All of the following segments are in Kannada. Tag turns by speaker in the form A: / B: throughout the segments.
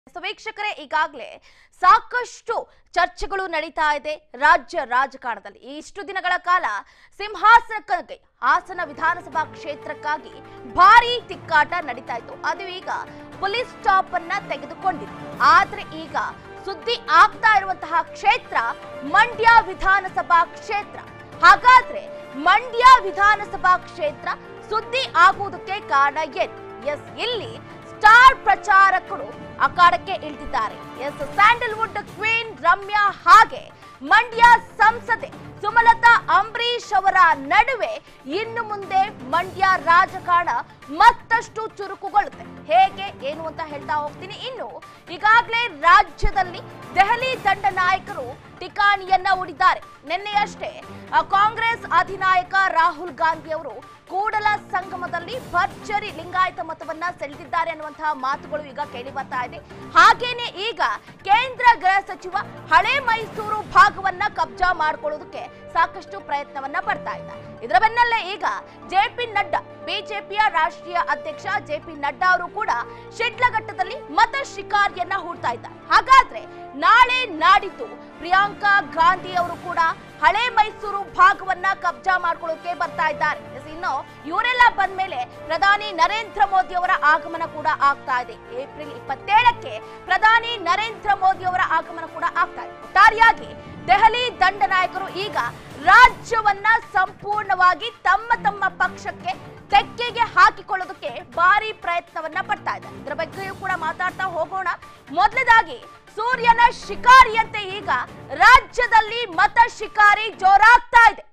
A: ಸೊ ವೀಕ್ಷಕರೇ ಈಗಾಗಲೇ ಸಾಕಷ್ಟು ಚರ್ಚೆಗಳು ನಡೀತಾ ಇದೆ ರಾಜ್ಯ ರಾಜಕಾರಣದಲ್ಲಿ ಈ ಇಷ್ಟು ದಿನಗಳ ಕಾಲ ಸಿಂಹಾಸನಕ್ಕಾಗಿ ಹಾಸನ ವಿಧಾನಸಭಾ ಕ್ಷೇತ್ರಕ್ಕಾಗಿ ಭಾರಿ ತಿಕ್ಕಾಟ ನಡೀತಾ ಇತ್ತು ಅದು ಈಗ ಪೊಲೀಸ್ ಸ್ಟಾಪ್ ಅನ್ನ ತೆಗೆದುಕೊಂಡಿದೆ ಆದ್ರೆ ಈಗ ಸುದ್ದಿ ಆಗ್ತಾ ಇರುವಂತಹ ಕ್ಷೇತ್ರ ಮಂಡ್ಯ ವಿಧಾನಸಭಾ ಕ್ಷೇತ್ರ ಹಾಗಾದ್ರೆ ಮಂಡ್ಯ ವಿಧಾನಸಭಾ ಕ್ಷೇತ್ರ ಸುದ್ದಿ ಆಗುವುದಕ್ಕೆ ಕಾರಣ ಏನು ಎಸ್ ಇಲ್ಲಿ ಸ್ಟಾರ್ ಪ್ರಚಾರಕರು ಅಖಾಡಕ್ಕೆ ಇಳಿದಿದ್ದಾರೆ ಎಸ್ ಸ್ಯಾಂಡಲ್ವುಡ್ ಕ್ವೀನ್ ರಮ್ಯಾ ಹಾಗೆ ಮಂಡ್ಯ ಸಂಸದೆ ಸುಮಲತಾ ಅಂಬರೀಶ್ ಅವರ ನಡುವೆ ಇನ್ನು ಮುಂದೆ ಮಂಡ್ಯ ರಾಜಕಾರಣ ಮತ್ತಷ್ಟು ಚುರುಕುಗೊಳ್ಳುತ್ತೆ ಹೇಗೆ ಏನು ಅಂತ ಹೇಳ್ತಾ ಹೋಗ್ತೀನಿ ಇನ್ನು ಈಗಾಗಲೇ ರಾಜ್ಯದಲ್ಲಿ ದೆಹಲಿ ದಂಡ ನಾಯಕರು ಠಿಕಾಣಿಯನ್ನ ಹೂಡಿದ್ದಾರೆ ನಿನ್ನೆಯಷ್ಟೇ ಆ, ಕಾಂಗ್ರೆಸ್ ಅಧಿನಾಯಕ ರಾಹುಲ್ ಗಾಂಧಿ ಅವರು ಕೂಡಲ ಸಂಗಮದಲ್ಲಿ ಭರ್ಜರಿ ಲಿಂಗಾಯತ ಮತವನ್ನ ಸೆಳೆದಿದ್ದಾರೆ ಅನ್ನುವಂತಹ ಮಾತುಗಳು ಈಗ ಕೇಳಿ ಬರ್ತಾ ಇದೆ ಹಾಗೇನೆ ಈಗ ಕೇಂದ್ರ ಗೃಹ ಸಚಿವ ಹಳೆ ಮೈಸೂರು ಭಾಗವನ್ನ ಕಬ್ಜಾ ಮಾಡ್ಕೊಳ್ಳೋದಕ್ಕೆ ಸಾಕಷ್ಟು ಪ್ರಯತ್ನವನ್ನ ಪಡ್ತಾ ಇದ್ದಾರೆ ಇದರ ಬೆನ್ನಲ್ಲೇ ಈಗ ಜೆ ಪಿ ನಡ್ಡಾ ಬಿಜೆಪಿಯ ರಾಷ್ಟ್ರೀಯ ಅಧ್ಯಕ್ಷ ಜೆ ಪಿ ನಡ್ಡಾ ಅವರು ಕೂಡ ಶಿಡ್ಲಘಟ್ಟದಲ್ಲಿ ಮತ ಶಿಕಾರಿಯನ್ನ ಹೂಡ್ತಾ ಇದ್ದಾರೆ ಹಾಗಾದ್ರೆ ನಾಳೆ ನಾಡಿದ್ದು ಪ್ರಿಯಾಂಕಾ ಗಾಂಧಿ ಅವರು ಕೂಡ ಹಳೆ ಮೈಸೂರು ಭಾಗವನ್ನ ಕಬ್ಜಾ ಮಾಡ್ಕೊಳ್ಳೋಕೆ ಬರ್ತಾ ಇದ್ದಾರೆ ಎಸ್, ಇನ್ನು ಇವರೆಲ್ಲ ಬಂದ್ಮೇಲೆ ಪ್ರಧಾನಿ ನರೇಂದ್ರ ಮೋದಿ ಅವರ ಆಗಮನ ಕೂಡ ಆಗ್ತಾ ಇದೆ ಏಪ್ರಿಲ್ ಇಪ್ಪತ್ತೇಳಕ್ಕೆ ಪ್ರಧಾನಿ ನರೇಂದ್ರ ಮೋದಿ ಅವರ ಆಗಮನ ಕೂಡ ಆಗ್ತಾ ಇದೆ ಒಟ್ಟಾರೆಯಾಗಿ ದೆಹಲಿ ದಂಡ ನಾಯಕರು ಈಗ ರಾಜ್ಯವನ್ನ ಸಂಪೂರ್ಣವಾಗಿ ತಮ್ಮ ತಮ್ಮ ಪಕ್ಷಕ್ಕೆ ತೆಕ್ಕೆಗೆ ಹಾಕಿಕೊಳ್ಳೋದಕ್ಕೆ ಭಾರಿ ಪ್ರಯತ್ನವನ್ನ ಪಡ್ತಾ ಇದ್ದಾರೆ ಇದರ ಬಗ್ಗೆಯೂ ಕೂಡ ಮಾತಾಡ್ತಾ ಹೋಗೋಣ ಮೊದಲದಾಗಿ ಸೂರ್ಯನ ಶಿಕಾರಿಯಂತೆ ಈಗ ರಾಜ್ಯದಲ್ಲಿ ಮತ ಶಿಕಾರಿ ಜೋರಾಗ್ತಾ ಇದೆ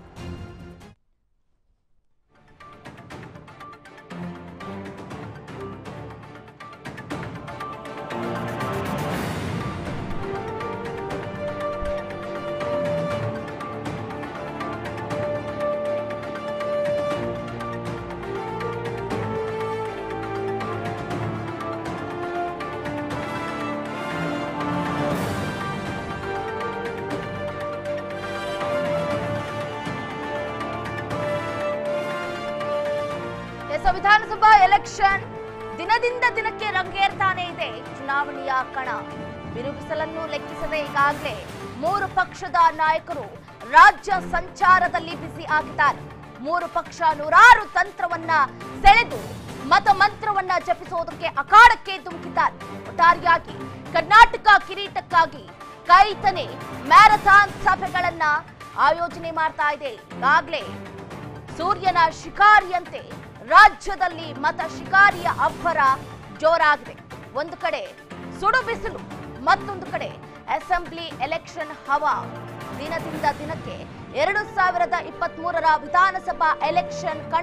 A: ಎಸ್ ವಿಧಾನಸಭಾ ಎಲೆಕ್ಷನ್ ದಿನದಿಂದ ದಿನಕ್ಕೆ ರಂಗೇರ್ತಾನೆ ಇದೆ ಚುನಾವಣೆಯ ಕಣ ಬಿರುಬಿಸಲನ್ನು ಲೆಕ್ಕಿಸದೆ ಈಗಾಗಲೇ ಮೂರು ಪಕ್ಷದ ನಾಯಕರು ರಾಜ್ಯ ಸಂಚಾರದಲ್ಲಿ ಬ್ಯುಸಿ ಆಗಿದ್ದಾರೆ ಮೂರು ಪಕ್ಷ ನೂರಾರು ತಂತ್ರವನ್ನ ಸೆಳೆದು ಮತ ಮಂತ್ರವನ್ನ ಜಪಿಸೋದಕ್ಕೆ ಅಖಾಡಕ್ಕೆ ಧುಮುಕಿದ್ದಾರೆ ಒಟ್ಟಾರೆಯಾಗಿ ಕರ್ನಾಟಕ ಕಿರೀಟಕ್ಕಾಗಿ ಕೈತನೆ ಮ್ಯಾರಥಾನ್ ಸಭೆಗಳನ್ನ ಆಯೋಜನೆ ಮಾಡ್ತಾ ಇದೆ ಈಗಾಗಲೇ ಸೂರ್ಯನ ಶಿಕಾರಿಯಂತೆ ರಾಜ್ಯದಲ್ಲಿ ಮತ ಶಿಕಾರಿಯ ಅಬ್ಬರ ಜೋರಾಗಿದೆ ಒಂದು ಕಡೆ ಸುಡು ಬಿಸಿಲು ಮತ್ತೊಂದು ಕಡೆ ಅಸೆಂಬ್ಲಿ ಎಲೆಕ್ಷನ್ ಹವಾ ದಿನದಿಂದ ದಿನಕ್ಕೆ ಎರಡು ಸಾವಿರದ ಇಪ್ಪತ್ತ್ ಮೂರರ ವಿಧಾನಸಭಾ ಎಲೆಕ್ಷನ್ ಕಣ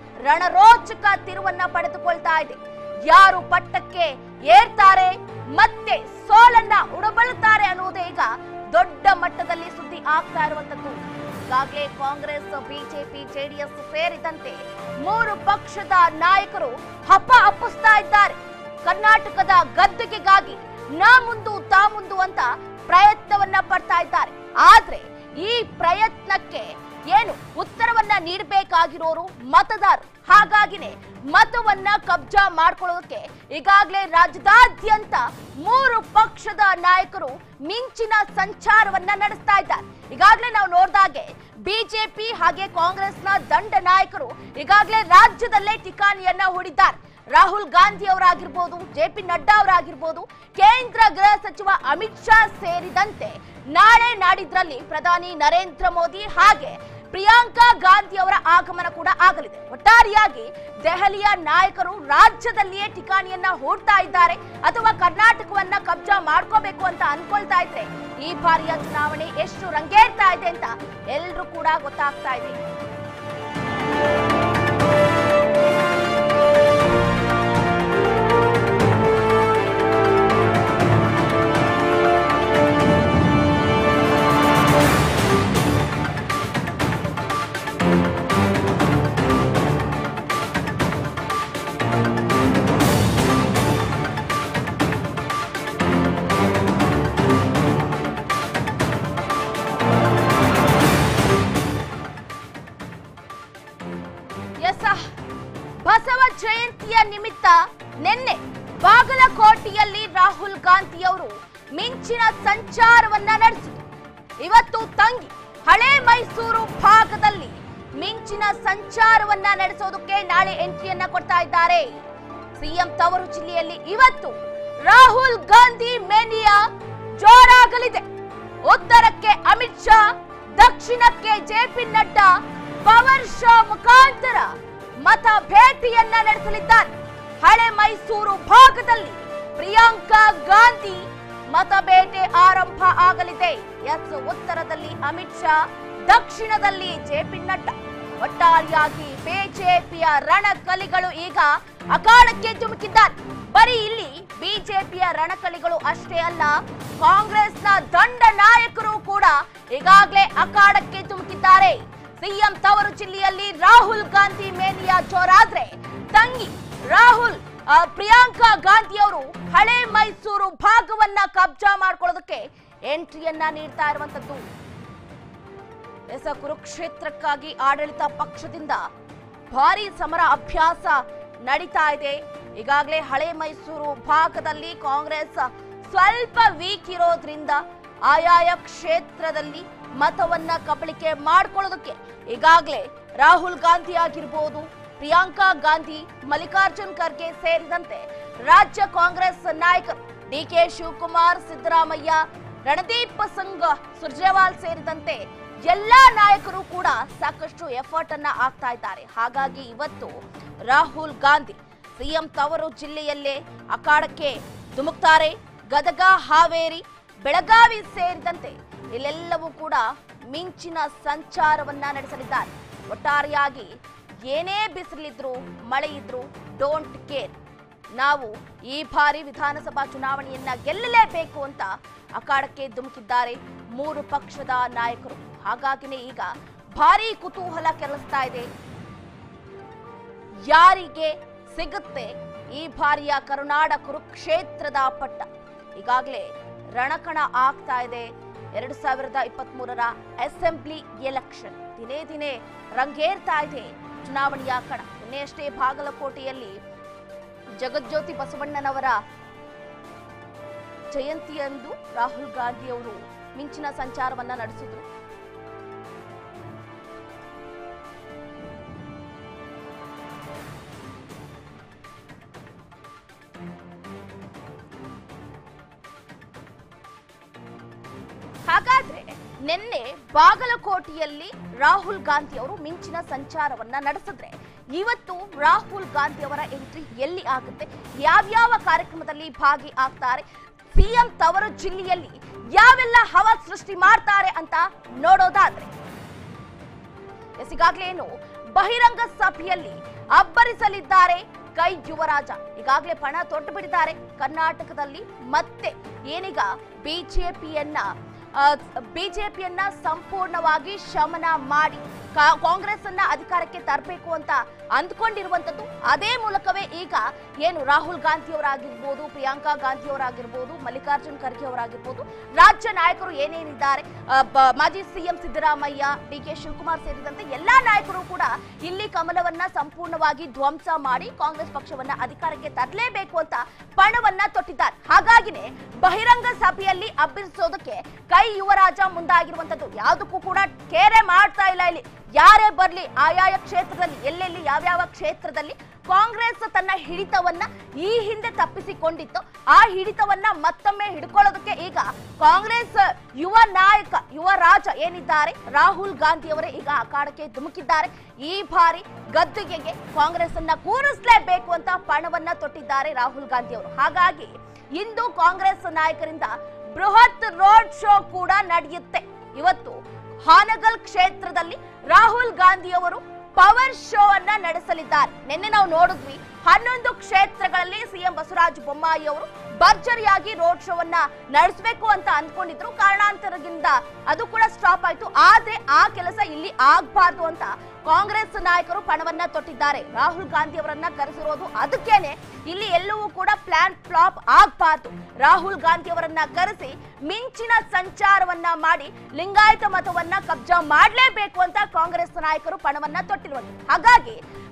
A: ರಣರೋಚಕ ತಿರುವನ್ನ ಪಡೆದುಕೊಳ್ತಾ ಇದೆ ಯಾರು ಪಟ್ಟಕ್ಕೆ ಏರ್ತಾರೆ ಮತ್ತೆ ಸೋಲನ್ನ ಉಡಬಳುತ್ತಾರೆ ಅನ್ನುವುದೇ ಈಗ ದೊಡ್ಡ ಮಟ್ಟದಲ್ಲಿ ಸುದ್ದಿ ಆಗ್ತಾ ಇರುವಂತದ್ದು ಈಗಾಗಲೇ ಕಾಂಗ್ರೆಸ್ ಬಿಜೆಪಿ ಜೆಡಿಎಸ್ ಸೇರಿದಂತೆ ಮೂರು ಪಕ್ಷದ ನಾಯಕರು ಹಪ್ಪ ಅಪ್ಪಿಸ್ತಾ ಇದ್ದಾರೆ ಕರ್ನಾಟಕದ ಗದ್ದುಗೆಗಾಗಿ ನಾ ಮುಂದು ತಾ ಮುಂದು ಅಂತ ಪ್ರಯತ್ನವನ್ನ ಪಡ್ತಾ ಇದ್ದಾರೆ ಆದ್ರೆ ಈ ಪ್ರಯತ್ನಕ್ಕೆ ಏನು ಉತ್ತರವನ್ನ ನೀಡಬೇಕಾಗಿರೋರು ಮತದಾರರು ಹಾಗಾಗಿನೇ ಮತವನ್ನ ಕಬ್ಜಾ ಮಾಡ್ಕೊಳ್ಳೋದಕ್ಕೆ ಈಗಾಗಲೇ ರಾಜ್ಯದಾದ್ಯಂತ ಮೂರು ಪಕ್ಷದ ನಾಯಕರು ಮಿಂಚಿನ ಸಂಚಾರವನ್ನ ನಡೆಸ್ತಾ ಇದ್ದಾರೆ ಈಗಾಗಲೇ ನಾವು ನೋಡಿದಾಗೆ ಬಿಜೆಪಿ ಹಾಗೆ ಕಾಂಗ್ರೆಸ್ನ ದಂಡ ನಾಯಕರು ಈಗಾಗಲೇ ರಾಜ್ಯದಲ್ಲೇ ಠಿಕಾಣಿಯನ್ನ ಹೂಡಿದ್ದಾರೆ ರಾಹುಲ್ ಗಾಂಧಿ ಅವರಾಗಿರ್ಬೋದು ಜೆ ಪಿ ನಡ್ಡಾ ಅವರಾಗಿರ್ಬೋದು ಕೇಂದ್ರ ಗೃಹ ಸಚಿವ ಅಮಿತ್ ಶಾ ಸೇರಿದಂತೆ ನಾಳೆ ನಾಡಿದ್ರಲ್ಲಿ ಪ್ರಧಾನಿ ನರೇಂದ್ರ ಮೋದಿ ಹಾಗೆ ಪ್ರಿಯಾಂಕಾ ಗಾಂಧಿ ಅವರ ಆಗಮನ ಕೂಡ ಆಗಲಿದೆ ಒಟ್ಟಾರೆಯಾಗಿ ದೆಹಲಿಯ ನಾಯಕರು ರಾಜ್ಯದಲ್ಲಿಯೇ ಠಿಕಾಣಿಯನ್ನ ಹೂಡ್ತಾ ಇದ್ದಾರೆ ಅಥವಾ ಕರ್ನಾಟಕವನ್ನ ಕಬ್ಜಾ ಮಾಡ್ಕೋಬೇಕು ಅಂತ ಅನ್ಕೊಳ್ತಾ ಇದ್ರೆ ಈ ಬಾರಿಯ ಚುನಾವಣೆ ಎಷ್ಟು ರಂಗೇರ್ತಾ ಇದೆ ಅಂತ ಎಲ್ರೂ ಕೂಡ ಗೊತ್ತಾಗ್ತಾ ಇದೆ ರಾಹುಲ್ ಗಾಂಧಿ ಅವರು ಮಿಂಚಿನ ಸಂಚಾರವನ್ನ ನಡೆಸಿದರು ಇವತ್ತು ತಂಗಿ ಹಳೆ ಮೈಸೂರು ಭಾಗದಲ್ಲಿ ಮಿಂಚಿನ ಸಂಚಾರವನ್ನ ನಡೆಸೋದಕ್ಕೆ ನಾಳೆ ಎಂಟ್ರಿಯನ್ನ ಕೊಡ್ತಾ ಇದ್ದಾರೆ ಸಿಎಂ ತವರು ಜಿಲ್ಲೆಯಲ್ಲಿ ಇವತ್ತು ರಾಹುಲ್ ಗಾಂಧಿ ಮೇನಿಯಾ ಜೋರಾಗಲಿದೆ ಉತ್ತರಕ್ಕೆ ಅಮಿತ್ ಶಾ ದಕ್ಷಿಣಕ್ಕೆ ಜೆಪಿ ನಡ್ಡಾ ಪವರ್ ಶೋ ಮುಖಾಂತರ ಮತ ಭೇಟಿಯನ್ನ ನಡೆಸಲಿದ್ದಾರೆ ಹಳೆ ಮೈಸೂರು ಭಾಗದಲ್ಲಿ ಪ್ರಿಯಾಂಕಾ ಗಾಂಧಿ ಮತಬೇಟೆ ಆರಂಭ ಆಗಲಿದೆ ಎಸ್ ಉತ್ತರದಲ್ಲಿ ಅಮಿತ್ ಶಾ ದಕ್ಷಿಣದಲ್ಲಿ ಜೆಪಿ ನಡ್ಡಾ ಒಟ್ಟಾರೆಯಾಗಿ ಬಿಜೆಪಿಯ ರಣಕಲಿಗಳು ಈಗ ಅಖಾಡಕ್ಕೆ ಧುಮುಕಿದ್ದಾರೆ ಬರೀ ಇಲ್ಲಿ ಬಿಜೆಪಿಯ ರಣಕಲಿಗಳು ಅಷ್ಟೇ ಅಲ್ಲ ಕಾಂಗ್ರೆಸ್ನ ದಂಡ ನಾಯಕರು ಕೂಡ ಈಗಾಗಲೇ ಅಖಾಡಕ್ಕೆ ಧುಮುಕಿದ್ದಾರೆ ಸಿಎಂ ತವರು ಜಿಲ್ಲೆಯಲ್ಲಿ ರಾಹುಲ್ ಗಾಂಧಿ ಮೇನಿಯಾ ಜೋರಾದ್ರೆ ತಂಗಿ ರಾಹುಲ್ ಆ, ಪ್ರಿಯಾಂಕಾ ಗಾಂಧಿ ಅವರು ಹಳೆ ಮೈಸೂರು ಭಾಗವನ್ನ ಕಬ್ಜಾ ಮಾಡ್ಕೊಳ್ಳೋದಕ್ಕೆ ಎಂಟ್ರಿಯನ್ನ ನೀಡ್ತಾ ಇರುವಂತದ್ದು ಎಸ ಕುರುಕ್ಷೇತ್ರಕ್ಕಾಗಿ ಆಡಳಿತ ಪಕ್ಷದಿಂದ ಭಾರಿ ಸಮರ ಅಭ್ಯಾಸ ನಡೀತಾ ಇದೆ ಈಗಾಗಲೇ ಹಳೆ ಮೈಸೂರು ಭಾಗದಲ್ಲಿ ಕಾಂಗ್ರೆಸ್ ಸ್ವಲ್ಪ ವೀಕ್ ಇರೋದ್ರಿಂದ ಆಯಾಯ ಕ್ಷೇತ್ರದಲ್ಲಿ ಮತವನ್ನ ಕಬಳಿಕೆ ಮಾಡ್ಕೊಳ್ಳೋದಕ್ಕೆ ಈಗಾಗಲೇ ರಾಹುಲ್ ಗಾಂಧಿ ಆಗಿರ್ಬೋದು ಪ್ರಿಯಾಂಕಾ ಗಾಂಧಿ ಮಲ್ಲಿಕಾರ್ಜುನ್ ಖರ್ಗೆ ಸೇರಿದಂತೆ ರಾಜ್ಯ ಕಾಂಗ್ರೆಸ್ ನಾಯಕರು ಡಿಕೆ ಶಿವಕುಮಾರ್ ಸಿದ್ದರಾಮಯ್ಯ ರಣದೀಪ್ ಸಿಂಗ್ ಸುರ್ಜೇವಾಲ್ ಸೇರಿದಂತೆ ಎಲ್ಲಾ ನಾಯಕರು ಕೂಡ ಸಾಕಷ್ಟು ಎಫರ್ಟ್ ಅನ್ನ ಆಗ್ತಾ ಇದ್ದಾರೆ ಹಾಗಾಗಿ ಇವತ್ತು ರಾಹುಲ್ ಗಾಂಧಿ ಸಿಎಂ ತವರು ಜಿಲ್ಲೆಯಲ್ಲೇ ಅಖಾಡಕ್ಕೆ ಧುಮುಕ್ತಾರೆ ಗದಗ ಹಾವೇರಿ ಬೆಳಗಾವಿ ಸೇರಿದಂತೆ ಇಲ್ಲೆಲ್ಲವೂ ಕೂಡ ಮಿಂಚಿನ ಸಂಚಾರವನ್ನ ನಡೆಸಲಿದ್ದಾರೆ ಒಟ್ಟಾರೆಯಾಗಿ ಏನೇ ಬಿಸಿಲಿದ್ರು ಮಳೆ ಇದ್ರು ಡೋಂಟ್ ಕೇರ್ ನಾವು ಈ ಬಾರಿ ವಿಧಾನಸಭಾ ಚುನಾವಣೆಯನ್ನ ಗೆಲ್ಲಲೇಬೇಕು ಅಂತ ಅಖಾಡಕ್ಕೆ ಧುಮುಕಿದ್ದಾರೆ ಮೂರು ಪಕ್ಷದ ನಾಯಕರು ಹಾಗಾಗಿನೇ ಈಗ ಭಾರಿ ಕುತೂಹಲ ಕೆರಳಿಸ್ತಾ ಇದೆ ಯಾರಿಗೆ ಸಿಗುತ್ತೆ ಈ ಬಾರಿಯ ಕರುನಾಡ ಕುರುಕ್ಷೇತ್ರದ ಪಟ್ಟ ಈಗಾಗಲೇ ರಣಕಣ ಆಗ್ತಾ ಇದೆ ಎರಡು ಸಾವಿರದ ಇಪ್ಪತ್ತ್ ಮೂರರ ಅಸೆಂಬ್ಲಿ ಎಲೆಕ್ಷನ್ ದಿನೇ ದಿನೇ ರಂಗೇರ್ತಾ ಇದೆ ಚುನಾವಣೆಯ ಕಣ ನಿನ್ನೆಯಷ್ಟೇ ಬಾಗಲಕೋಟೆಯಲ್ಲಿ ಜಗಜ್ಯೋತಿ ಬಸವಣ್ಣನವರ ಜಯಂತಿಯಂದು ರಾಹುಲ್ ಗಾಂಧಿ ಅವರು ಮಿಂಚಿನ ಸಂಚಾರವನ್ನ ನಡೆಸಿದ್ರು ಹಾಗಾದ್ರೆ ನಿನ್ನೆ ಬಾಗಲಕೋಟೆಯಲ್ಲಿ ರಾಹುಲ್ ಗಾಂಧಿ ಅವರು ಮಿಂಚಿನ ಸಂಚಾರವನ್ನ ನಡೆಸಿದ್ರೆ ಇವತ್ತು ರಾಹುಲ್ ಗಾಂಧಿ ಅವರ ಎಂಟ್ರಿ ಎಲ್ಲಿ ಆಗುತ್ತೆ ಯಾವ್ಯಾವ ಕಾರ್ಯಕ್ರಮದಲ್ಲಿ ಭಾಗಿ ಆಗ್ತಾರೆ ಸಿಎಂ ತವರು ಜಿಲ್ಲೆಯಲ್ಲಿ ಯಾವೆಲ್ಲ ಹವ ಸೃಷ್ಟಿ ಮಾಡ್ತಾರೆ ಅಂತ ನೋಡೋದಾದ್ರೆ ಎಸ್ ಈಗಾಗಲೇ ಏನು ಬಹಿರಂಗ ಸಭೆಯಲ್ಲಿ ಅಬ್ಬರಿಸಲಿದ್ದಾರೆ ಕೈ ಯುವರಾಜ ಈಗಾಗಲೇ ಪಣ ತೊಟ್ಟು ಬಿಟ್ಟಿದ್ದಾರೆ ಕರ್ನಾಟಕದಲ್ಲಿ ಮತ್ತೆ ಏನೀಗ ಬಿಜೆಪಿಯನ್ನ ಬಿಜೆಪಿಯನ್ನ ಸಂಪೂರ್ಣವಾಗಿ ಶಮನ ಮಾಡಿ ಕಾ- ಕಾಂಗ್ರೆಸ್ ಅನ್ನ ಅಧಿಕಾರಕ್ಕೆ ತರಬೇಕು ಅಂತ ಅಂದ್ಕೊಂಡಿರುವಂತದ್ದು ಅದೇ ಮೂಲಕವೇ ಈಗ ಏನು ರಾಹುಲ್ ಗಾಂಧಿ ಅವರಾಗಿರ್ಬೋದು ಪ್ರಿಯಾಂಕಾ ಗಾಂಧಿ ಅವರಾಗಿರ್ಬೋದು ಮಲ್ಲಿಕಾರ್ಜುನ್ ಖರ್ಗೆ ಅವರಾಗಿರ್ಬೋದು ರಾಜ್ಯ ನಾಯಕರು ಏನೇನಿದ್ದಾರೆ ಆ, ಬ- ಮಾಜಿ CM Siddaramaiah D K Shivakumar ಸೇರಿದಂತೆ ಎಲ್ಲಾ ನಾಯಕರು ಕೂಡ ಇಲ್ಲಿ ಕಮಲವನ್ನ ಸಂಪೂರ್ಣವಾಗಿ ಧ್ವಂಸ ಮಾಡಿ ಕಾಂಗ್ರೆಸ್ ಪಕ್ಷವನ್ನ ಅಧಿಕಾರಕ್ಕೆ ತರಲೇಬೇಕು ಅಂತ ಪಣವನ್ನ ತೊಟ್ಟಿದ್ದಾರೆ ಹಾಗಾಗಿನೇ ಬಹಿರಂಗ ಸಭೆಯಲ್ಲಿ ಅಬ್ಬರಿಸೋದಕ್ಕೆ ಕೈ ಯುವರಾಜ ಮುಂದಾಗಿರುವಂತದ್ದು ಯಾವುದಕ್ಕೂ ಕೂಡ ಕೇರೆ ಮಾಡ್ತಾ ಇಲ್ಲ ಇಲ್ಲಿ ಯಾರೇ ಬರ್ಲಿ ಆಯಾಯ ಕ್ಷೇತ್ರದಲ್ಲಿ ಎಲ್ಲೆಲ್ಲಿ ಯಾವ್ಯಾವ ಕ್ಷೇತ್ರದಲ್ಲಿ ಕಾಂಗ್ರೆಸ್ ತನ್ನ ಹಿಡಿತವನ್ನ ಈ ಹಿಂದೆ ತಪ್ಪಿಸಿಕೊಂಡಿತ್ತು ಆ ಹಿಡಿತವನ್ನ ಮತ್ತೊಮ್ಮೆ ಹಿಡ್ಕೊಳ್ಳೋದಕ್ಕೆ ಈಗ ಕಾಂಗ್ರೆಸ್ ಯುವ ನಾಯಕ ಯುವ ರಾಜ ಏನಿದ್ದಾರೆ ರಾಹುಲ್ ಗಾಂಧಿ ಅವರೇ ಈಗ ಅಖಾಡಕ್ಕೆ ಧುಮುಕಿದ್ದಾರೆ ಈ ಬಾರಿ ಗದ್ದುಗೆಗೆ ಕಾಂಗ್ರೆಸ್ ಅನ್ನ ಕೂರಿಸಲೇಬೇಕು ಅಂತ ಪಣವನ್ನ ತೊಟ್ಟಿದ್ದಾರೆ ರಾಹುಲ್ ಗಾಂಧಿ ಅವರು ಹಾಗಾಗಿ ಇಂದು ಕಾಂಗ್ರೆಸ್ ನಾಯಕರಿಂದ ಬೃಹತ್ ರೋಡ್ ಶೋ ಕೂಡ ನಡೆಯುತ್ತೆ ಇವತ್ತು ಹಾನಗಲ್ ಕ್ಷೇತ್ರದಲ್ಲಿ ರಾಹುಲ್ ಗಾಂಧಿ ಅವರು ಪವರ್ ಶೋ ಅನ್ನ ನಡೆಸಲಿದ್ದಾರೆ ನಿನ್ನೆ ನಾವು ನೋಡಿದ್ವಿ ಹನ್ನೊಂದು ಕ್ಷೇತ್ರಗಳಲ್ಲಿ ಸಿಎಂ ಬಸವರಾಜ ಬೊಮ್ಮಾಯಿ ಅವರು ಭರ್ಜರಿಯಾಗಿ ರೋಡ್ ಶೋ ಅನ್ನ ನಡೆಸಬೇಕು ಅಂತ ಅಂದ್ಕೊಂಡಿದ್ರು ಕಾರಣಾಂತರದಿಂದ ಅದು ಕೂಡ ಸ್ಟಾಪ್ ಆಯ್ತು ಆದ್ರೆ ಆ ಕೆಲಸ ಇಲ್ಲಿ ಆಗ್ಬಾರ್ದು ಅಂತ ಕಾಂಗ್ರೆಸ್ ನಾಯಕರು ಪಣವನ್ನ ತೊಟ್ಟಿದ್ದಾರೆ ರಾಹುಲ್ ಗಾಂಧಿ ಅವರನ್ನ ಕರೆಸಿರೋದು ಅದಕ್ಕೇನೆ ಇಲ್ಲಿ ಎಲ್ಲವೂ ಕೂಡ ಪ್ಲಾನ್ ಫ್ಲಾಪ್ ಆಗ್ಬಾರ್ದು ರಾಹುಲ್ ಗಾಂಧಿ ಅವರನ್ನ ಕರೆಸಿ ಮಿಂಚಿನ ಸಂಚಾರವನ್ನ ಮಾಡಿ ಲಿಂಗಾಯತ ಮತವನ್ನ ಕಬ್ಜಾ ಮಾಡಲೇಬೇಕು ಅಂತ ಕಾಂಗ್ರೆಸ್ ನಾಯಕರು ಪಣವನ್ನ ತೊಟ್ಟಿರುವುದು ಹಾಗಾಗಿ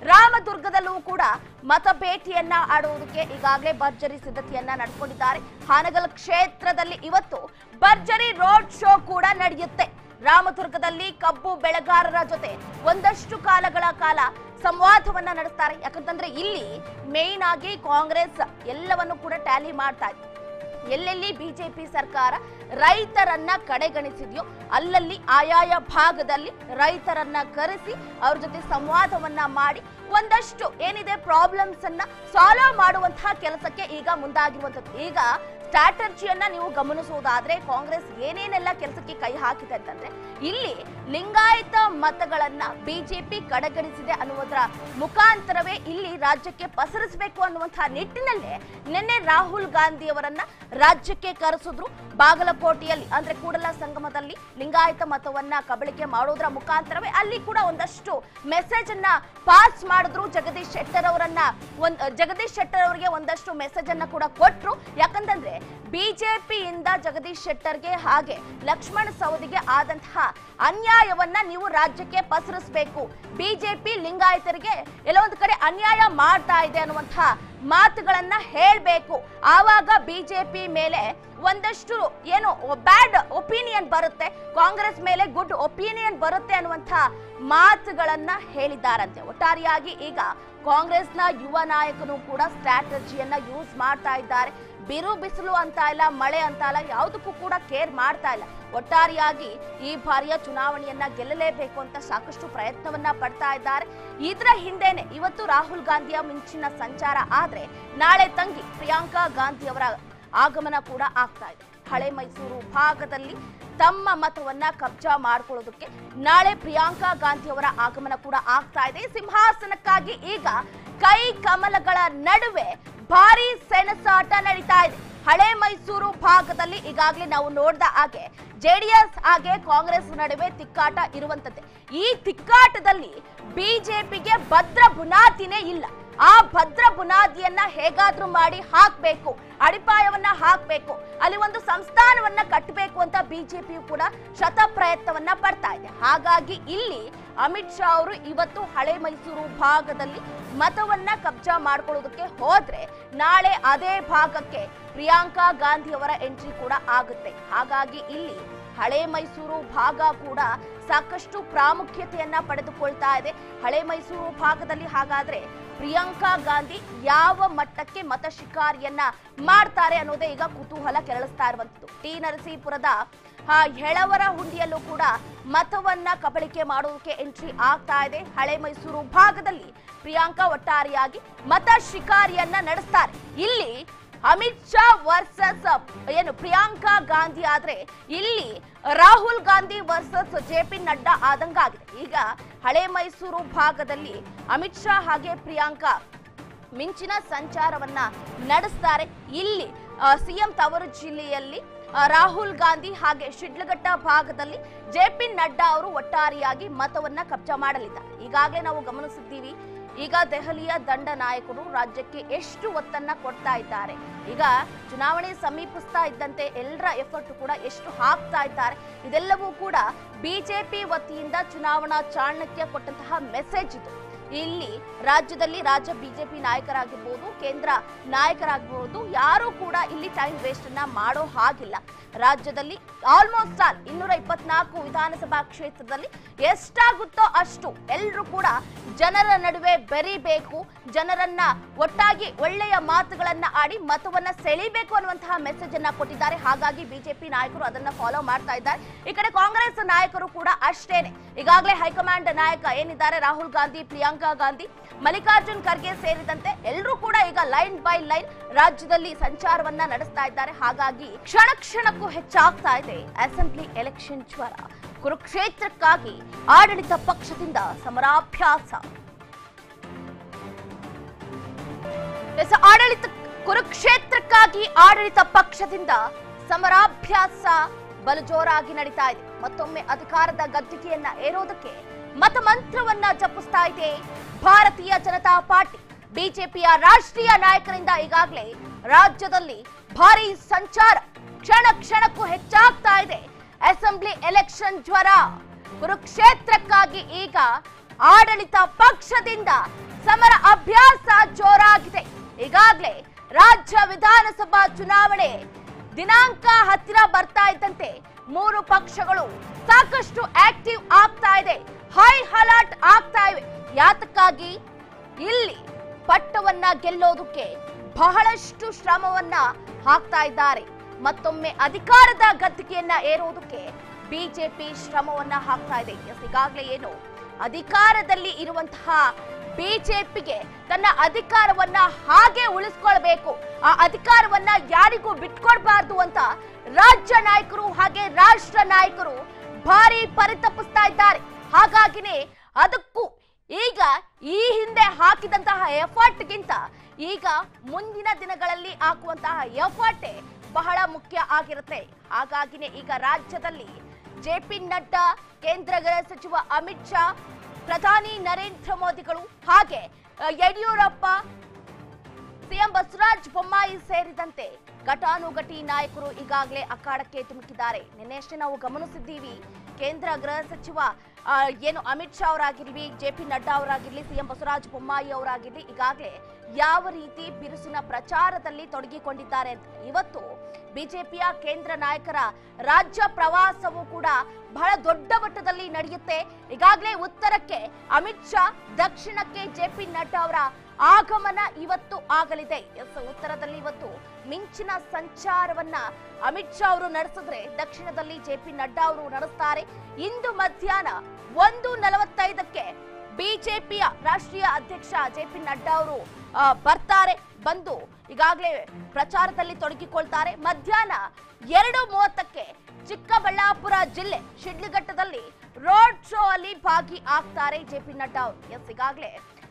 A: ರಾಮದುರ್ಗದಲ್ಲೂ ಕೂಡ ಮತ ಭೇಟಿಯನ್ನ ಆಡುವುದಕ್ಕೆ ಈಗಾಗಲೇ ಭರ್ಜರಿ ಸಿದ್ಧತೆಯನ್ನ ನಡೆಸಿಕೊಂಡಿದ್ದಾರೆ ಹಾನಗಲ್ ಕ್ಷೇತ್ರದಲ್ಲಿ ಇವತ್ತು ಭರ್ಜರಿ ರೋಡ್ ಶೋ ಕೂಡ ನಡೆಯುತ್ತೆ ರಾಮದುರ್ಗದಲ್ಲಿ ಕಬ್ಬು ಬೆಳೆಗಾರರ ಜೊತೆ ಒಂದಷ್ಟು ಕಾಲಗಳ ಕಾಲ ಸಂವಾದವನ್ನ ನಡೆಸ್ತಾರೆ ಯಾಕಂತಂದ್ರೆ ಇಲ್ಲಿ ಮೇನ್ ಆಗಿ ಕಾಂಗ್ರೆಸ್ ಎಲ್ಲವನ್ನು ಕೂಡ ಟ್ಯಾಲಿ ಮಾಡ್ತಾ ಇದೆ ಎಲ್ಲೆಲ್ಲಿ ಬಿಜೆಪಿ ಸರ್ಕಾರ ರೈತರನ್ನ ಕಡೆಗಣಿಸಿದೆಯೋ ಅಲ್ಲಲ್ಲಿ ಆಯಾಯ ಭಾಗದಲ್ಲಿ ರೈತರನ್ನ ಕರೆಸಿ ಅವ್ರ ಜೊತೆ ಸಂವಾದವನ್ನ ಮಾಡಿ ಒಂದಷ್ಟು ಏನಿದೆ ಪ್ರಾಬ್ಲಮ್ಸ್ ಅನ್ನ ಸಾಲ್ವ್ ಮಾಡುವಂತಹ ಕೆಲಸಕ್ಕೆ ಈಗ ಮುಂದಾಗಿರುವಂತದ್ದು ಈಗ ಸ್ಟ್ರಾಟರ್ಜಿಯನ್ನ ನೀವು ಗಮನಿಸುವುದಾದ್ರೆ ಕಾಂಗ್ರೆಸ್ ಏನೇನೆಲ್ಲ ಕೆಲಸಕ್ಕೆ ಕೈ ಹಾಕಿದೆ ಅಂತಂದ್ರೆ ಇಲ್ಲಿ ಲಿಂಗಾಯತ ಮತಗಳನ್ನ ಬಿಜೆಪಿ ಕಡೆಗಣಿಸಿದೆ ಅನ್ನುವುದರ ಮುಖಾಂತರವೇ ಇಲ್ಲಿ ರಾಜ್ಯಕ್ಕೆ ಪಸರಿಸಬೇಕು ಅನ್ನುವಂತಹ ನಿಟ್ಟಿನಲ್ಲೇ ನಿನ್ನೆ ರಾಹುಲ್ ಗಾಂಧಿ ಅವರನ್ನ ರಾಜ್ಯಕ್ಕೆ ಕರೆಸಿದ್ರು ಬಾಗಲಕೋಟೆಯಲ್ಲಿ ಅಂದ್ರೆ ಕೂಡಲ ಸಂಗಮದಲ್ಲಿ ಲಿಂಗಾಯತ ಮತವನ್ನ ಕಬಳಿಕೆ ಮಾಡೋದ್ರ ಮುಖಾಂತರವೇ ಅಲ್ಲಿ ಕೂಡ ಒಂದಷ್ಟು ಮೆಸೇಜ್ ಅನ್ನ ಪಾಸ್ ಮಾಡಿದ್ರು ಜಗದೀಶ್ ಶೆಟ್ಟರ್ ಅವರನ್ನ ಒಂದ್ ಜಗದೀಶ್ ಶೆಟ್ಟರ್ ಅವರಿಗೆ ಒಂದಷ್ಟು ಮೆಸೇಜ್ ಅನ್ನ ಕೂಡ ಕೊಟ್ರು ಯಾಕಂತಂದ್ರೆ ಬಿಜೆಪಿಯಿಂದ ಜಗದೀಶ್ ಶೆಟ್ಟರ್ಗೆ ಹಾಗೆ ಲಕ್ಷ್ಮಣ ಸವದಿಗೆ ಆದಂತಹ ಅನ್ಯಾಯವನ್ನ ನೀವು ರಾಜ್ಯಕ್ಕೆ ಪಸರಿಸಬೇಕು ಬಿಜೆಪಿ ಲಿಂಗಾಯತರಿಗೆ ಎಲ್ಲೋ ಒಂದು ಕಡೆ ಅನ್ಯಾಯ ಮಾಡ್ತಾ ಇದೆ ಅನ್ನುವಂತಹ ಮಾತುಗಳನ್ನ ಹೇಳ್ಬೇಕು ಆವಾಗ ಬಿಜೆಪಿ ಮೇಲೆ ಒಂದಷ್ಟು ಏನು ಬ್ಯಾಡ್ ಒಪಿನಿಯನ್ ಬರುತ್ತೆ ಕಾಂಗ್ರೆಸ್ ಮೇಲೆ ಗುಡ್ ಒಪಿನಿಯನ್ ಬರುತ್ತೆ ಅನ್ನುವಂಥ ಮಾತುಗಳನ್ನ ಹೇಳಿದ್ದಾರಂತೆ ಒಟ್ಟಾರೆಯಾಗಿ ಈಗ ಕಾಂಗ್ರೆಸ್ನ ಯುವ ನಾಯಕನು ಕೂಡ ಸ್ಟ್ರಾಟಜಿಯನ್ನ ಯೂಸ್ ಮಾಡ್ತಾ ಇದ್ದಾರೆ ಬಿರು ಬಿಸಿಲು ಅಂತ ಇಲ್ಲ ಮಳೆ ಅಂತ ಇಲ್ಲ ಯಾವುದಕ್ಕೂ ಕೂಡ ಕೇರ್ ಮಾಡ್ತಾ ಇಲ್ಲ ಒಟ್ಟಾರೆಯಾಗಿ ಈ ಬಾರಿಯ ಚುನಾವಣೆಯನ್ನ ಗೆಲ್ಲಲೇಬೇಕು ಅಂತ ಸಾಕಷ್ಟು ಪ್ರಯತ್ನವನ್ನ ಪಡ್ತಾ ಇದ್ದಾರೆ ಇದರ ಹಿಂದೆನೆ ಇವತ್ತು ರಾಹುಲ್ ಗಾಂಧಿಯ ಮಿಂಚಿನ ಸಂಚಾರ ಆದ್ರೆ ನಾಳೆ ತಂಗಿ ಪ್ರಿಯಾಂಕಾ ಗಾಂಧಿ ಅವರ ಆಗಮನ ಕೂಡ ಆಗ್ತಾ ಇದೆ ಹಳೆ ಮೈಸೂರು ಭಾಗದಲ್ಲಿ ತಮ್ಮ ಮತವನ್ನ ಕಬ್ಜಾ ಮಾಡ್ಕೊಳ್ಳೋದಕ್ಕೆ ನಾಳೆ ಪ್ರಿಯಾಂಕಾ ಗಾಂಧಿ ಅವರ ಆಗಮನ ಕೂಡ ಆಗ್ತಾ ಇದೆ ಸಿಂಹಾಸನಕ್ಕಾಗಿ ಈಗ ಕೈ ಕಮಲಗಳ ನಡುವೆ ಭಾರಿ ಸೆಣಸಾಟ ನಡೀತಾ ಇದೆ ಹಳೆ ಮೈಸೂರು ಭಾಗದಲ್ಲಿ ಈಗಾಗಲೇ ನಾವು ನೋಡ್ದ ಹಾಗೆ ಜೆಡಿಎಸ್ ಹಾಗೆ ಕಾಂಗ್ರೆಸ್ ನಡುವೆ ತಿಕ್ಕಾಟ ಇರುವಂತದ್ದೇ ಈ ತಿಕ್ಕಾಟದಲ್ಲಿ ಬಿಜೆಪಿಗೆ ಭದ್ರ ಬುನಾದಿನೇ ಇಲ್ಲ ಆ ಭದ್ರ ಬುನಾದಿಯನ್ನ ಹೇಗಾದ್ರೂ ಮಾಡಿ ಹಾಕ್ಬೇಕು ಅಡಿಪಾಯವನ್ನ ಹಾಕ್ಬೇಕು ಅಲ್ಲಿ ಒಂದು ಸಂಸ್ಥಾನವನ್ನ ಕಟ್ಟಬೇಕು ಅಂತ ಬಿಜೆಪಿಯು ಕೂಡ ಶತ ಪ್ರಯತ್ನವನ್ನ ಪಡ್ತಾ ಇದೆ ಹಾಗಾಗಿ ಇಲ್ಲಿ ಅಮಿತ್ ಶಾ ಅವರು ಇವತ್ತು ಹಳೆ ಮೈಸೂರು ಭಾಗದಲ್ಲಿ ಮತವನ್ನ ಕಬ್ಜಾ ಮಾಡ್ಕೊಳ್ಳೋದಕ್ಕೆ ಹೋದ್ರೆ ನಾಳೆ ಅದೇ ಭಾಗಕ್ಕೆ ಪ್ರಿಯಾಂಕಾ ಗಾಂಧಿ ಅವರ ಎಂಟ್ರಿ ಕೂಡ ಆಗುತ್ತೆ ಹಾಗಾಗಿ ಇಲ್ಲಿ ಹಳೆ ಮೈಸೂರು ಭಾಗ ಕೂಡ ಸಾಕಷ್ಟು ಪ್ರಾಮುಖ್ಯತೆಯನ್ನ ಪಡೆದುಕೊಳ್ತಾ ಇದೆ ಹಳೆ ಮೈಸೂರು ಭಾಗದಲ್ಲಿ ಹಾಗಾದ್ರೆ ಪ್ರಿಯಾಂಕಾ ಗಾಂಧಿ ಯಾವ ಮಟ್ಟಕ್ಕೆ ಮತ ಶಿಕಾರಿಯನ್ನ ಮಾಡ್ತಾರೆ ಅನ್ನೋದೇ ಈಗ ಕುತೂಹಲ ಕೆರಳಿಸ್ತಾ ಇರುವಂತದ್ದು ಟಿ ನರಸೀಪುರದ ಆ, ಹೆಳವರ ಹುಂಡಿಯಲ್ಲೂ ಕೂಡ ಮತವನ್ನ ಕಬಳಿಕೆ ಮಾಡೋದಕ್ಕೆ ಎಂಟ್ರಿ ಆಗ್ತಾ ಇದೆ ಹಳೆ ಮೈಸೂರು ಭಾಗದಲ್ಲಿ ಪ್ರಿಯಾಂಕಾ ಒಟ್ಟಾರೆಯಾಗಿ ಮತ ಶಿಕಾರಿಯನ್ನ ನಡೆಸ್ತಾರೆ ಇಲ್ಲಿ ಅಮಿತ್ ಶಾ ವರ್ಸಸ್ ಏನು ಪ್ರಿಯಾಂಕಾ ಗಾಂಧಿ ಆದ್ರೆ ಇಲ್ಲಿ Rahul Gandhi versus J P Nadda ಆದಂಗಾಗಿದೆ ಈಗ ಹಳೆ ಮೈಸೂರು ಭಾಗದಲ್ಲಿ ಅಮಿತ್ ಶಾ ಹಾಗೆ ಪ್ರಿಯಾಂಕಾ ಮಿಂಚಿನ ಸಂಚಾರವನ್ನ ನಡೆಸ್ತಾರೆ ಇಲ್ಲಿ ಸಿಎಂ ತವರು ಜಿಲ್ಲೆಯಲ್ಲಿ ಆ, ರಾಹುಲ್ ಗಾಂಧಿ ಹಾಗೆ ಶಿಡ್ಲಘಟ್ಟ ಭಾಗದಲ್ಲಿ ಜೆ ಪಿ ನಡ್ಡಾ ಅವರು ಒಟ್ಟಾರೆಯಾಗಿ ಮತವನ್ನ ಕಬ್ಜಾ ಮಾಡಲಿದ್ದಾರೆ ಈಗಾಗಲೇ ನಾವು ಗಮನಿಸಿದ್ದೀವಿ ಈಗ ದೆಹಲಿಯ ದಂಡ ನಾಯಕರು ರಾಜ್ಯಕ್ಕೆ ಎಷ್ಟು ಒತ್ತನ್ನ ಕೊಡ್ತಾ ಇದ್ದಾರೆ ಈಗ ಚುನಾವಣೆ ಸಮೀಪಿಸ್ತಾ ಇದ್ದಂತೆ ಎಲ್ಲರ ಎಫರ್ಟ್ ಕೂಡ ಎಷ್ಟು ಹಾಕ್ತಾ ಇದ್ದಾರೆ ಇದೆಲ್ಲವೂ ಕೂಡ ಬಿಜೆಪಿ ವತಿಯಿಂದ ಚುನಾವಣಾ ಚಾಣಕ್ಯ ಕೊಟ್ಟಂತಹ ಮೆಸೇಜ್ ಇದು ಇಲ್ಲಿ ರಾಜ್ಯದಲ್ಲಿ ರಾಜ್ಯ ಬಿಜೆಪಿ ನಾಯಕರಾಗಿರ್ಬೋದು ಕೇಂದ್ರ ನಾಯಕರಾಗಿರ್ಬೋದು ಯಾರು ಕೂಡ ಇಲ್ಲಿ ಟೈಮ್ ವೇಸ್ಟ್ ಅನ್ನ ಮಾಡೋ ಹಾಗಿಲ್ಲ ರಾಜ್ಯದಲ್ಲಿ ಆಲ್ಮೋಸ್ಟ್ ಆಲ್ ಇನ್ನೂರ ಇಪ್ಪತ್ನಾಲ್ಕು ವಿಧಾನಸಭಾ ಕ್ಷೇತ್ರದಲ್ಲಿ ಎಷ್ಟಾಗುತ್ತೋ ಅಷ್ಟು ಎಲ್ಲರೂ ಕೂಡ ಜನರ ನಡುವೆ ಬೆರಿಬೇಕು ಜನರನ್ನ ಒಟ್ಟಾಗಿ ಒಳ್ಳೆಯ ಮಾತುಗಳನ್ನ ಆಡಿ ಮತವನ್ನ ಸೆಳಿಬೇಕು ಅನ್ನುವಂತಹ ಮೆಸೇಜ್ ಅನ್ನ ಕೊಟ್ಟಿದ್ದಾರೆ ಹಾಗಾಗಿ ಬಿಜೆಪಿ ನಾಯಕರು ಅದನ್ನ ಫಾಲೋ ಮಾಡ್ತಾ ಇದ್ದಾರೆ ಈ ಕಡೆ ಕಾಂಗ್ರೆಸ್ ನಾಯಕರು ಕೂಡ ಅಷ್ಟೇನೆ ಈಗಾಗಲೇ ಹೈಕಮಾಂಡ್ ನಾಯಕ ಏನಿದ್ದಾರೆ ರಾಹುಲ್ ಗಾಂಧಿ ಪ್ರಿಯಾಂಕಾ ಗಾಂಧಿ ಮಲ್ಲಿಕಾರ್ಜುನ್ ಖರ್ಗೆ ಸೇರಿದಂತೆ ಎಲ್ಲರೂ ಕೂಡ ಈಗ ಲೈನ್ ಬೈ ಲೈನ್ ರಾಜ್ಯದಲ್ಲಿ ಸಂಚಾರವನ್ನ ನಡೆಸ್ತಾ ಇದ್ದಾರೆ ಹಾಗಾಗಿ ಕ್ಷಣ ಕ್ಷಣಕ್ಕೂ ಹೆಚ್ಚಾಗ್ತಾ ಇದೆ ಅಸೆಂಬ್ಲಿ ಎಲೆಕ್ಷನ್ ಜ್ವರ ಕುರುಕ್ಷೇತ್ರಕ್ಕಾಗಿ ಆಡಳಿತ ಪಕ್ಷದಿಂದ ಸಮರಾಭ್ಯಾಸ ಎಸ್, ಆಡಳಿತ ಕುರುಕ್ಷೇತ್ರಕ್ಕಾಗಿ ಆಡಳಿತ ಪಕ್ಷದಿಂದ ಸಮರಾಭ್ಯಾಸ ಬಲು ಜೋರಾಗಿ ನಡೀತಾ ಇದೆ ಮತ್ತೊಮ್ಮೆ ಅಧಿಕಾರದ ಗದ್ದುಗೆಯನ್ನ ಏರೋದಕ್ಕೆ ಮತಮಂತ್ರವನ್ನ ಜಪಿಸ್ತಾ ಇದೆ ಭಾರತೀಯ ಜನತಾ ಪಾರ್ಟಿ ಬಿಜೆಪಿಯ ರಾಷ್ಟ್ರೀಯ ನಾಯಕರಿಂದ ಈಗಾಗಲೇ ರಾಜ್ಯದಲ್ಲಿ ಭಾರಿ ಸಂಚಾರ ಕ್ಷಣ ಕ್ಷಣಕ್ಕೂ ಹೆಚ್ಚಾಗ್ತಾ ಇದೆ ಅಸೆಂಬ್ಲಿ ಎಲೆಕ್ಷನ್ ಜ್ವರ ಕುರುಕ್ಷೇತ್ರಕ್ಕಾಗಿ ಈಗ ಆಡಳಿತ ಪಕ್ಷದಿಂದ ಸಮರ ಅಭ್ಯಾಸ ಜೋರಾಗಿದೆ ಈಗಾಗಲೇ ರಾಜ್ಯ ವಿಧಾನಸಭಾ ಚುನಾವಣೆ ದಿನಾಂಕ ಹತ್ತಿರ ಬರ್ತಾ ಇದ್ದಂತೆ ಮೂರು ಪಕ್ಷಗಳು ಸಾಕಷ್ಟು ಆಕ್ಟಿವ್ ಆಗ್ತಾ ಇದೆ ಹೈ ಅಲರ್ಟ್ ಆಗ್ತಾ ಇವೆ ಯಾತಕ್ಕಾಗಿ ಇಲ್ಲಿ ಪಟ್ಟವನ್ನ ಗೆಲ್ಲೋದಕ್ಕೆ ಬಹಳಷ್ಟು ಶ್ರಮವನ್ನ ಹಾಕ್ತಾ ಇದ್ದಾರೆ ಮತ್ತೊಮ್ಮೆ ಅಧಿಕಾರದ ಗದ್ದಿಗೆಯನ್ನ ಏರೋದಕ್ಕೆ ಬಿಜೆಪಿ ಶ್ರಮವನ್ನ ಹಾಕ್ತಾ ಇದೆ ಎಸ್ ಈಗಾಗಲೇ ಏನು ಅಧಿಕಾರದಲ್ಲಿ ಇರುವಂತಹ ಬಿಜೆಪಿಗೆ ತನ್ನ ಅಧಿಕಾರವನ್ನ ಹಾಗೆ ಉಳಿಸ್ಕೊಳ್ಬೇಕು ಆ ಅಧಿಕಾರವನ್ನ ಯಾರಿಗೂ ಬಿಟ್ಕೊಡ್ಬಾರ್ದು ಅಂತ ರಾಜ್ಯ ನಾಯಕರು ಹಾಗೆ ರಾಷ್ಟ್ರ ನಾಯಕರು ಭಾರಿ ಪರಿತಪಿಸ್ತಾ ಇದ್ದಾರೆ ಹಾಗಾಗಿನೇ ಅದಕ್ಕೂ ಈಗ ಈ ಹಿಂದೆ ಹಾಕಿದಂತಹ ಎಫರ್ಟ್ಗಿಂತ ಈಗ ಮುಂದಿನ ದಿನಗಳಲ್ಲಿ ಹಾಕುವಂತಹ ಎಫರ್ಟೇ ಬಹಳ ಮುಖ್ಯ ಆಗಿರುತ್ತೆ ಹಾಗಾಗಿನೇ ಈಗ ರಾಜ್ಯದಲ್ಲಿ ಜೆ ಪಿ ನಡ್ಡಾ ಕೇಂದ್ರ ಗೃಹ ಸಚಿವ ಅಮಿತ್ ಶಾ ಪ್ರಧಾನಿ ನರೇಂದ್ರ ಮೋದಿಗಳು ಹಾಗೆ ಅ, ಯಡಿಯೂರಪ್ಪ ಸಿಎಂ ಬಸವರಾಜ ಬೊಮ್ಮಾಯಿ ಸೇರಿದಂತೆ ಘಟಾನುಘಟಿ ನಾಯಕರು ಈಗಾಗಲೇ ಅಖಾಡಕ್ಕೆ ಧುಮುಕಿದ್ದಾರೆ ನಿನ್ನೆಷ್ಟೇ ನಾವು ಗಮನಿಸಿದ್ದೀವಿ ಕೇಂದ್ರ ಗೃಹ ಸಚಿವ ಆ, ಏನು ಅಮಿತ್ ಶಾ ಅವರಾಗಿರ್ಲಿ ಜೆ ಪಿ ನಡ್ಡಾ ಅವರಾಗಿರ್ಲಿ ಸಿಎಂ ಬಸವರಾಜ ಬೊಮ್ಮಾಯಿ ಅವರಾಗಿರ್ಲಿ ಈಗಾಗಲೇ ಯಾವ ರೀತಿ ಬಿರುಸಿನ ಪ್ರಚಾರದಲ್ಲಿ ತೊಡಗಿಕೊಂಡಿದ್ದಾರೆ ಅಂತ ಇವತ್ತು ಬಿಜೆಪಿಯ ಕೇಂದ್ರ ನಾಯಕರ ರಾಜ್ಯ ಪ್ರವಾಸವೂ ಕೂಡ ಬಹಳ ದೊಡ್ಡ ಮಟ್ಟದಲ್ಲಿ ನಡೆಯುತ್ತೆ ಈಗಾಗಲೇ ಉತ್ತರಕ್ಕೆ ಅಮಿತ್ ಶಾ ದಕ್ಷಿಣಕ್ಕೆ ಜೆ ಪಿ ನಡ್ಡಾ ಅವರ ಆಗಮನ ಇವತ್ತು ಆಗಲಿದೆ ಎಸ್ ಉತ್ತರದಲ್ಲಿ ಇವತ್ತು ಮಿಂಚಿನ ಸಂಚಾರವನ್ನ ಅಮಿತ್ ಶಾ ಅವರು ನಡೆಸಿದ್ರೆ ದಕ್ಷಿಣದಲ್ಲಿ ಜೆ ಪಿ ನಡ್ಡಾ ಅವರು ನಡೆಸ್ತಾರೆ ಇಂದು ಮಧ್ಯಾಹ್ನ ಒಂದು ನಲವತ್ತೈದಕ್ಕೆ ಬಿಜೆಪಿಯ ರಾಷ್ಟ್ರೀಯ ಅಧ್ಯಕ್ಷ ಜೆ ಪಿ ನಡ್ಡಾ ಅವರು ಆ, ಬರ್ತಾರೆ ಬಂದು ಈಗಾಗಲೇ ಪ್ರಚಾರದಲ್ಲಿ ತೊಡಗಿಕೊಳ್ತಾರೆ ಮಧ್ಯಾಹ್ನ ಎರಡು ಮೂವತ್ತಕ್ಕೆ ಚಿಕ್ಕಬಳ್ಳಾಪುರ ಜಿಲ್ಲೆ ಶಿಡ್ಲಘಟ್ಟದಲ್ಲಿ ರೋಡ್ ಶೋ ಅಲ್ಲಿ ಭಾಗಿ ಆಗ್ತಾರೆ ಜೆ ಪಿ ನಡ್ಡಾ ಅವರು ಎಸ್ ಈಗಾಗಲೇ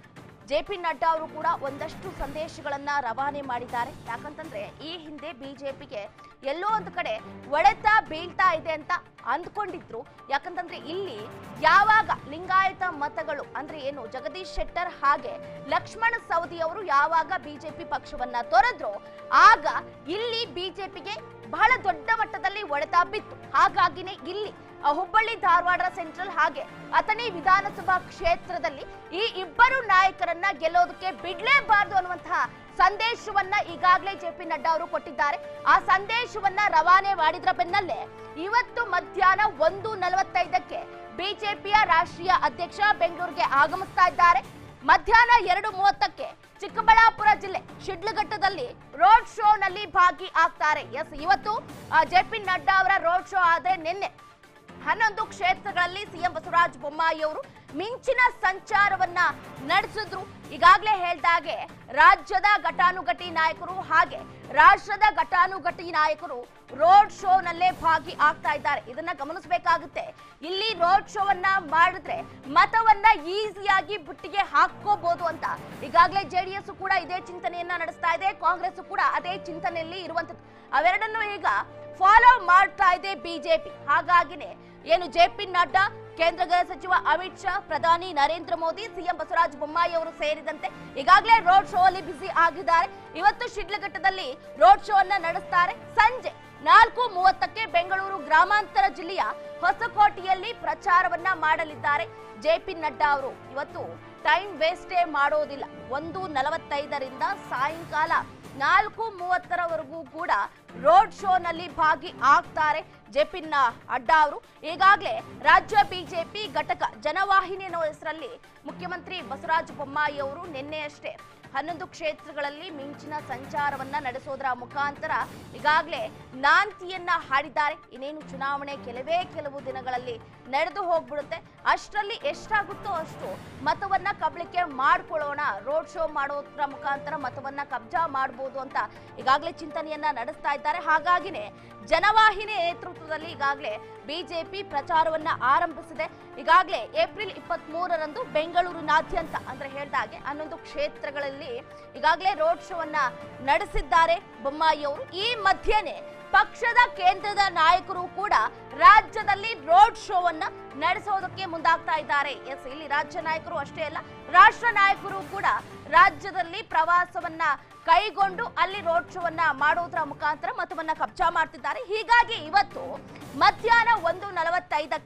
A: ಜೆ ಪಿ ನಡ್ಡಾ ಅವರು ಕೂಡ ಒಂದಷ್ಟು ಸಂದೇಶಗಳನ್ನ ರವಾನೆ ಮಾಡಿದ್ದಾರೆ ಯಾಕಂತಂದ್ರೆ ಈ ಹಿಂದೆ ಬಿಜೆಪಿಗೆ ಎಲ್ಲೋ ಒಂದು ಕಡೆ ಒಡೆತ ಬೀಳ್ತಾ ಇದೆ ಅಂತ ಅಂದ್ಕೊಂಡಿದ್ರು ಯಾಕಂತಂದ್ರೆ ಇಲ್ಲಿ ಯಾವಾಗ ಲಿಂಗಾಯತ ಮತಗಳು ಅಂದ್ರೆ ಏನು ಜಗದೀಶ್ ಶೆಟ್ಟರ್ ಹಾಗೆ ಲಕ್ಷ್ಮಣ ಸವದಿ ಅವರು ಯಾವಾಗ ಬಿಜೆಪಿ ಪಕ್ಷವನ್ನ ತೊರೆದ್ರು ಆಗ ಇಲ್ಲಿ ಬಿಜೆಪಿಗೆ ಬಹಳ ದೊಡ್ಡ ಮಟ್ಟದಲ್ಲಿ ಒಡೆತ ಬಿತ್ತು ಹಾಗಾಗಿನೇ ಇಲ್ಲಿ ಆ, ಹುಬ್ಬಳ್ಳಿ ಧಾರವಾಡ ಸೆಂಟ್ರಲ್ ಹಾಗೆ ಅಥಣಿ ವಿಧಾನಸಭಾ ಕ್ಷೇತ್ರದಲ್ಲಿ ಈ ಇಬ್ಬರು ನಾಯಕರನ್ನ ಗೆಲ್ಲೋದಕ್ಕೆ ಬಿಡ್ಲೇಬಾರದು ಅನ್ನುವಂತಹ ಸಂದೇಶವನ್ನ ಈಗಾಗಲೇ ಜೆ ಪಿ ನಡ್ಡಾ ಅವರು ಕೊಟ್ಟಿದ್ದಾರೆ ಆ ಸಂದೇಶವನ್ನ ರವಾನೆ ಮಾಡಿದ್ರ ಬೆನ್ನಲ್ಲೇ ಇವತ್ತು ಮಧ್ಯಾಹ್ನ ಒಂದು ನಲವತ್ತೈದಕ್ಕೆ ಬಿಜೆಪಿಯ ರಾಷ್ಟ್ರೀಯ ಅಧ್ಯಕ್ಷ ಬೆಂಗಳೂರಿಗೆ ಆಗಮಿಸ್ತಾ ಇದ್ದಾರೆ ಮಧ್ಯಾಹ್ನ ಎರಡು ಮೂವತ್ತಕ್ಕೆ ಚಿಕ್ಕಬಳ್ಳಾಪುರ ಜಿಲ್ಲೆ ಶಿಡ್ಲಘಟ್ಟದಲ್ಲಿ ರೋಡ್ ಶೋ ನಲ್ಲಿ ಭಾಗಿ ಆಗ್ತಾರೆ ಎಸ್ ಇವತ್ತು ಜೆ ಪಿ ನಡ್ಡಾ ಅವರ ರೋಡ್ ಶೋ ಆದ್ರೆ ನಿನ್ನೆ ಹನ್ನೊಂದು ಕ್ಷೇತ್ರಗಳಲ್ಲಿ ಸಿಎಂ ಬಸವರಾಜ ಬೊಮ್ಮಾಯಿ ಅವರು ಮಿಂಚಿನ ಸಂಚಾರವನ್ನ ನಡೆಸಿದ್ರು ಈಗಾಗಲೇ ಹೇಳ್ದಾಗೆ ರಾಜ್ಯದ ಘಟಾನುಘಟಿ ನಾಯಕರು ಹಾಗೆ ರಾಷ್ಟ್ರದ ಘಟಾನುಘಟಿ ನಾಯಕರು ರೋಡ್ ಶೋ ನಲ್ಲೇ ಭಾಗಿ ಆಗ್ತಾ ಇದ್ದಾರೆ ಇದನ್ನ ಗಮನಿಸಬೇಕಾಗುತ್ತೆ ಇಲ್ಲಿ ರೋಡ್ ಶೋವನ್ನ ಮಾಡಿದ್ರೆ ಮತವನ್ನ ಈಸಿಯಾಗಿ ಬುಟ್ಟಿಗೆ ಹಾಕೋಬಹುದು ಅಂತ ಈಗಾಗಲೇ ಜೆಡಿಎಸ್ ಕೂಡ ಇದೇ ಚಿಂತನೆಯನ್ನ ನಡೆಸ್ತಾ ಇದೆ ಕಾಂಗ್ರೆಸ್ ಕೂಡ ಅದೇ ಚಿಂತನೆಯಲ್ಲಿ ಇರುವಂತದ್ದು ಅವೆರಡನ್ನು ಈಗ ಫಾಲೋ ಮಾಡ್ತಾ ಇದೆ ಬಿಜೆಪಿ ಹಾಗಾಗಿನೇ ಏನು ಜೆ ಪಿ ನಡ್ಡಾ ಕೇಂದ್ರ ಗೃಹ ಸಚಿವ ಅಮಿತ್ ಶಾ ಪ್ರಧಾನಿ ನರೇಂದ್ರ ಮೋದಿ ಸಿಎಂ ಬಸವರಾಜ ಬೊಮ್ಮಾಯಿ ಅವರು ಸೇರಿದಂತೆ ಈಗಾಗಲೇ ರೋಡ್ ಶೋ ಅಲ್ಲಿ ಬ್ಯುಸಿ ಆಗಿದ್ದಾರೆ ಇವತ್ತು ಶಿಡ್ಲಘಟ್ಟದಲ್ಲಿ ರೋಡ್ ಶೋ ಅನ್ನ ನಡೆಸ್ತಾರೆ ಸಂಜೆ ನಾಲ್ಕು ಮೂವತ್ತಕ್ಕೆ ಬೆಂಗಳೂರು ಗ್ರಾಮಾಂತರ ಜಿಲ್ಲೆಯ ಹೊಸಕೋಟೆಯಲ್ಲಿ ಪ್ರಚಾರವನ್ನ ಮಾಡಲಿದ್ದಾರೆ ಜೆ ಪಿ ನಡ್ಡಾ ಅವರು ಇವತ್ತು ಟೈಮ್ ವೇಸ್ಟೇ ಮಾಡೋದಿಲ್ಲ ಒಂದು ನಲವತ್ತೈದರಿಂದ ಸಾಯಂಕಾಲ ನಾಲ್ಕು ಮೂವತ್ತರವರೆಗೂ ಕೂಡ ರೋಡ್ ಶೋನಲ್ಲಿ ಭಾಗಿ ಆಗ್ತಾರೆ ಜೆ ಪಿ ಅಡ್ಡಾ ಅವರು ಈಗಾಗಲೇ ರಾಜ್ಯ ಬಿಜೆಪಿ ಘಟಕ ಜನವಾಹಿನಿ ಅನ್ನೋ ಹೆಸರಲ್ಲಿ ಮುಖ್ಯಮಂತ್ರಿ ಬಸವರಾಜ ಬೊಮ್ಮಾಯಿ ಅವರು ನಿನ್ನೆಯಷ್ಟೇ ಹನ್ನೊಂದು ಕ್ಷೇತ್ರಗಳಲ್ಲಿ ಮಿಂಚಿನ ಸಂಚಾರವನ್ನ ನಡೆಸೋದರ ಮುಖಾಂತರ ಈಗಾಗಲೇ ನಾಂತಿಯನ್ನ ಹಾಡಿದ್ದಾರೆ ಇನ್ನೇನು ಚುನಾವಣೆ ಕೆಲವೇ ಕೆಲವು ದಿನಗಳಲ್ಲಿ ನಡೆದು ಹೋಗ್ಬಿಡುತ್ತೆ ಅಷ್ಟರಲ್ಲಿ ಎಷ್ಟಾಗುತ್ತೋ ಅಷ್ಟು ಮತವನ್ನ ಕಬಳಿಕೆ ಮಾಡ್ಕೊಳ್ಳೋಣ ರೋಡ್ ಶೋ ಮಾಡೋದ್ರ ಮುಖಾಂತರ ಮತವನ್ನ ಕಬ್ಜಾ ಮಾಡಬಹುದು ಅಂತ ಈಗಾಗಲೇ ಚಿಂತನೆಯನ್ನ ನಡೆಸ್ತಾ ಇದ್ದಾರೆ ಹಾಗಾಗಿನೇ ಜನವಾಹಿನಿ ನೇತೃತ್ವದಲ್ಲಿ ಈಗಾಗಲೇ ಬಿಜೆಪಿ ಪ್ರಚಾರವನ್ನ ಆರಂಭಿಸಿದೆ ಈಗಾಗಲೇ ಏಪ್ರಿಲ್ ಇಪ್ಪತ್ತ್ ಮೂರರಂದು ಬೆಂಗಳೂರಿನಾದ್ಯಂತ ಅಂದ್ರೆ ಹೇಳ್ದಾಗೆ ಹನ್ನೊಂದು ಕ್ಷೇತ್ರಗಳಲ್ಲಿ ಈಗಾಗಲೇ ರೋಡ್ ಶೋವನ್ನ ನಡೆಸಿದ್ದಾರೆ ಬೊಮ್ಮಾಯಿ ಅವರು ಈ ಮಧ್ಯೆನೆ ಪಕ್ಷದ ಕೇಂದ್ರದ ನಾಯಕರು ಕೂಡ ರಾಜ್ಯದಲ್ಲಿ ರೋಡ್ ಶೋವನ್ನ ನಡೆಸೋದಕ್ಕೆ ಮುಂದಾಗ್ತಾ ಇದ್ದಾರೆ ಎಸ್ ಇಲ್ಲಿ ರಾಜ್ಯ ನಾಯಕರು ಅಷ್ಟೇ ಅಲ್ಲ ರಾಷ್ಟ್ರ ನಾಯಕರು ಕೂಡ ರಾಜ್ಯದಲ್ಲಿ ಪ್ರವಾಸವನ್ನ ಕೈಗೊಂಡು ಅಲ್ಲಿ ರೋಡ್ ಶೋವನ್ನ ಮಾಡೋದ್ರ ಮುಖಾಂತರ ಮತವನ್ನ ಕಬ್ಜಾ ಮಾಡ್ತಿದ್ದಾರೆ ಹೀಗಾಗಿ ಇವತ್ತು ಮಧ್ಯಾಹ್ನ ಒಂದು ನಲವತ್ತೈದಕ್ಕೆ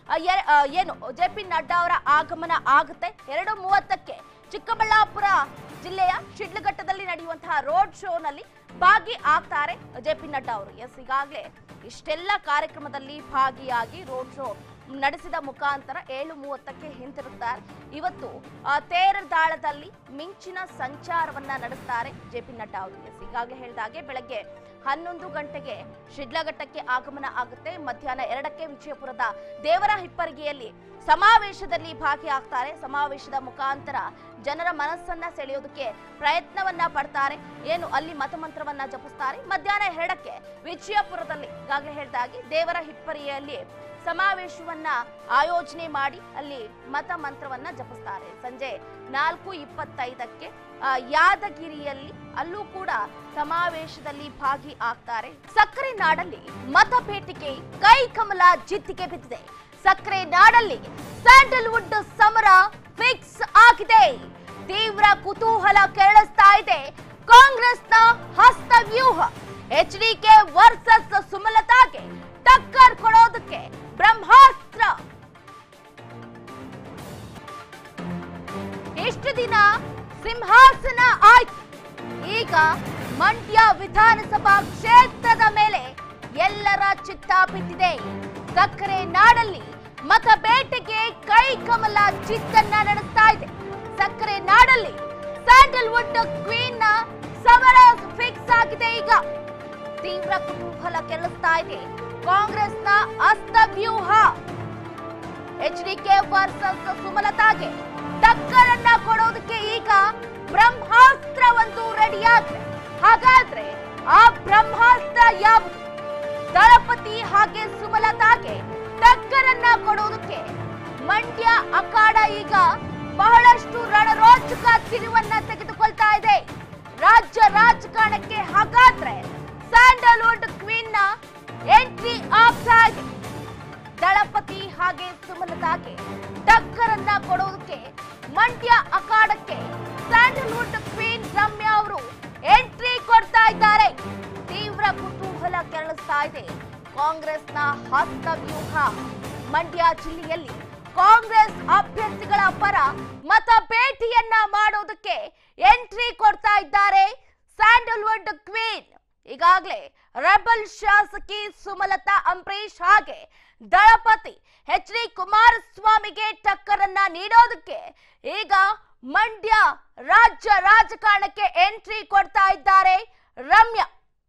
A: ಆ, ಎ- ಆ, ಏನು ಜೆ ಪಿ ನಡ್ಡಾ ಅವರ ಆಗಮನ ಆಗುತ್ತೆ ಎರಡು ಮೂವತ್ತಕ್ಕೆ ಚಿಕ್ಕಬಳ್ಳಾಪುರ ಜಿಲ್ಲೆಯ ಶಿಡ್ಲಘಟ್ಟದಲ್ಲಿ ನಡೆಯುವಂತಹ ರೋಡ್ ಶೋನಲ್ಲಿ ಭಾಗಿ ಆಗ್ತಾರೆ ಜೆ ಪಿ ನಡ್ಡಾ ಅವರು ಎಸ್ ಈಗಾಗಲೇ ಇಷ್ಟೆಲ್ಲ ಕಾರ್ಯಕ್ರಮದಲ್ಲಿ ಭಾಗಿಯಾಗಿ ರೋಡ್ ಶೋ ನಡೆಸಿದ ಮುಖಾಂತರ ಏಳು ಮೂವತ್ತಕ್ಕೆ ಹಿಂತಿರುತ್ತಾರೆ ಇವತ್ತು ಆ, ತೇರ ದಾಳದಲ್ಲಿ ಮಿಂಚಿನ ಸಂಚಾರವನ್ನ ನಡೆಸ್ತಾರೆ ಜೆ ಪಿ ನಡ್ಡಾ ಅವರು ಎಸ್ ಈಗಾಗಲೇ ಹೇಳಿದಾಗೆ ಬೆಳಗ್ಗೆ ಹನ್ನೊಂದು ಗಂಟೆಗೆ ಶಿಡ್ಲಘಟ್ಟಕ್ಕೆ ಆಗಮನ ಆಗುತ್ತೆ ಮಧ್ಯಾಹ್ನ ಎರಡಕ್ಕೆ ವಿಜಯಪುರದ ದೇವರ ಹಿಪ್ಪರಿಗೆಯಲ್ಲಿ ಸಮಾವೇಶದಲ್ಲಿ ಭಾಗಿಯಾಗ್ತಾರೆ ಸಮಾವೇಶದ ಮುಖಾಂತರ ಜನರ ಮನಸ್ಸನ್ನ ಸೆಳೆಯೋದಕ್ಕೆ ಪ್ರಯತ್ನವನ್ನ ಪಡ್ತಾರೆ ಏನು ಅಲ್ಲಿ ಮತಮಂತ್ರವನ್ನ ಜಪಿಸ್ತಾರೆ ಮಧ್ಯಾಹ್ನ ಎರಡಕ್ಕೆ ವಿಜಯಪುರದಲ್ಲಿ ಈಗಾಗಲೇ ಹೇಳಿದಾಗೆ ದೇವರ ಹಿಪ್ಪರಿಗೆಯಲ್ಲಿ ಸಮಾವೇಶವನ್ನ ಆಯೋಜನೆ ಮಾಡಿ ಅಲ್ಲಿ ಮತ ಮಂತ್ರವನ್ನ ಜಪಿಸ್ತಾರೆ ಸಂಜೆ ನಾಲ್ಕು ಇಪ್ಪತ್ತೈದಕ್ಕೆ ಆ, ಯಾದಗಿರಿಯಲ್ಲಿ ಅಲ್ಲೂ ಕೂಡ ಸಮಾವೇಶದಲ್ಲಿ ಭಾಗಿ ಆಗ್ತಾರೆ ಸಕ್ಕರೆ ನಾಡಲ್ಲಿ ಮತಪೇಟಿಗೆ ಕೈ ಕಮಲ ಜಿತ್ತಿಗೆ ಬಿದ್ದಿದೆ ಸಕ್ಕರೆ ನಾಡಲ್ಲಿ ಸ್ಯಾಂಡಲ್ವುಡ್ ಸಮರ ಫಿಕ್ಸ್ ಆಗಿದೆ ತೀವ್ರ ಕುತೂಹಲ ಕೆರಳಿಸ್ತಾ ಇದೆ ಕಾಂಗ್ರೆಸ್ನ ಹಸ್ತವ್ಯೂಹ ಎಚ್ ಡಿ ಕೆ ವರ್ಸಸ್ ಸುಮಲತಾಗೆ ಟಕ್ಕರ್ ಕೊಡೋದಕ್ಕೆ ಬ್ರಹ್ಮಾಸ್ತ್ರ ಇಷ್ಟು ದಿನ ಸಿಂಹಾಸನ ಆಯ್ತು ಈಗ ಮಂಡ್ಯ ವಿಧಾನಸಭಾ ಕ್ಷೇತ್ರದ ಮೇಲೆ ಎಲ್ಲರ ಚಿತ್ತ ಬಿದ್ದಿದೆ ಸಕ್ಕರೆ ನಾಡಲ್ಲಿ ಮತಬೇಟೆಗೆ ಕೈ ಕಮಲ ಚಿತ್ತನ್ನ ನಡೆಸ್ತಾ ಇದೆ ಸಕ್ಕರೆ ನಾಡಲ್ಲಿ ಸ್ಯಾಂಡಲ್ವುಡ್ ಕ್ವೀನ್ ನ ಸಮರ ಫಿಕ್ಸ್ ಆಗಿದೆ ಈಗ ತೀವ್ರ ಕುತೂಹಲ ಕೆರಳಿಸ್ತಾ ಇದೆ ಕಾಂಗ್ರೆಸ್ನ ಅಸ್ತವ್ಯೂಹ ಎಚ್ ಡಿ ಕೆ ವರ್ಸಸ್ ಸುಮಲತಾಗೆ ಟಕ್ಕರನ್ನ ಕೊಡೋದಕ್ಕೆ ಈಗ ಬ್ರಹ್ಮಾಸ್ತ್ರ ಒಂದು ರೆಡಿಯಾಗಿದೆ ಹಾಗಾದ್ರೆ ಆ ಬ್ರಹ್ಮಾಸ್ತ್ರ ಯಾವುದು ದಳಪತಿ ಹಾಗೆ ಸುಮಲತಾಗೆ ಟಕ್ಕರನ್ನ ಕೊಡೋದಕ್ಕೆ ಮಂಡ್ಯ ಅಖಾಡ ಈಗ ಬಹಳಷ್ಟು ರಣರೋಚಕ ತಿರುವನ್ನ ತೆಗೆದುಕೊಳ್ತಾ ಇದೆ ರಾಜ್ಯ ರಾಜಕಾರಣಕ್ಕೆ ಹಾಗಾದ್ರೆ ಸ್ಯಾಂಡಲ್ವುಡ್ ಕ್ವೀನ್ ನ ಎಂಟ್ರಿ ಆಗ್ತಾ ಇದೆ ದಳಪತಿ ಹಾಗೆ ಸುಮಲತಾಗೆ ಟಕ್ಕರನ್ನ ಕೊಡೋದಕ್ಕೆ ಮಂಡ್ಯ ಅಖಾಡಕ್ಕೆ ಸ್ಯಾಂಡಲ್ವುಡ್ ಕ್ವೀನ್ ರಮ್ಯಾ ಅವರು ಎಂಟ್ರಿ ಕೊಡ್ತಾ ಇದ್ದಾರೆ ತೀವ್ರ ಕುತೂಹಲ ಕೆರಳಿಸ್ತಾ ಇದೆ ಕಾಂಗ್ರೆಸ್ನ ಹಸ್ತವ್ಯೂಹ ಮಂಡ್ಯ ಜಿಲ್ಲೆಯಲ್ಲಿ ಕಾಂಗ್ರೆಸ್ ಅಭ್ಯರ್ಥಿಗಳ ಪರ ಮತ ಭೇಟಿಯನ್ನ ಮಾಡೋದಕ್ಕೆ ಎಂಟ್ರಿ ಕೊಡ್ತಾ ಇದ್ದಾರೆ ಸ್ಯಾಂಡಲ್ವುಡ್ ಕ್ವೀನ್ ಈಗಾಗಲೇ ರೆಬಲ್ ಶಾಸಕಿ ಸುಮಲತಾ ಅಂಬರೀಶ್ ಹಾಗೆ ದಳಪತಿ ಎಚ್ ಡಿ ಕುಮಾರಸ್ವಾಮಿಗೆ ಟಕ್ಕರನ್ನ ನೀಡೋದಕ್ಕೆ ಈಗ ಮಂಡ್ಯ ರಾಜ್ಯ ರಾಜಕಾರಣಕ್ಕೆ ಎಂಟ್ರಿ ಕೊಡ್ತಾ ಇದ್ದಾರೆ ರಮ್ಯಾ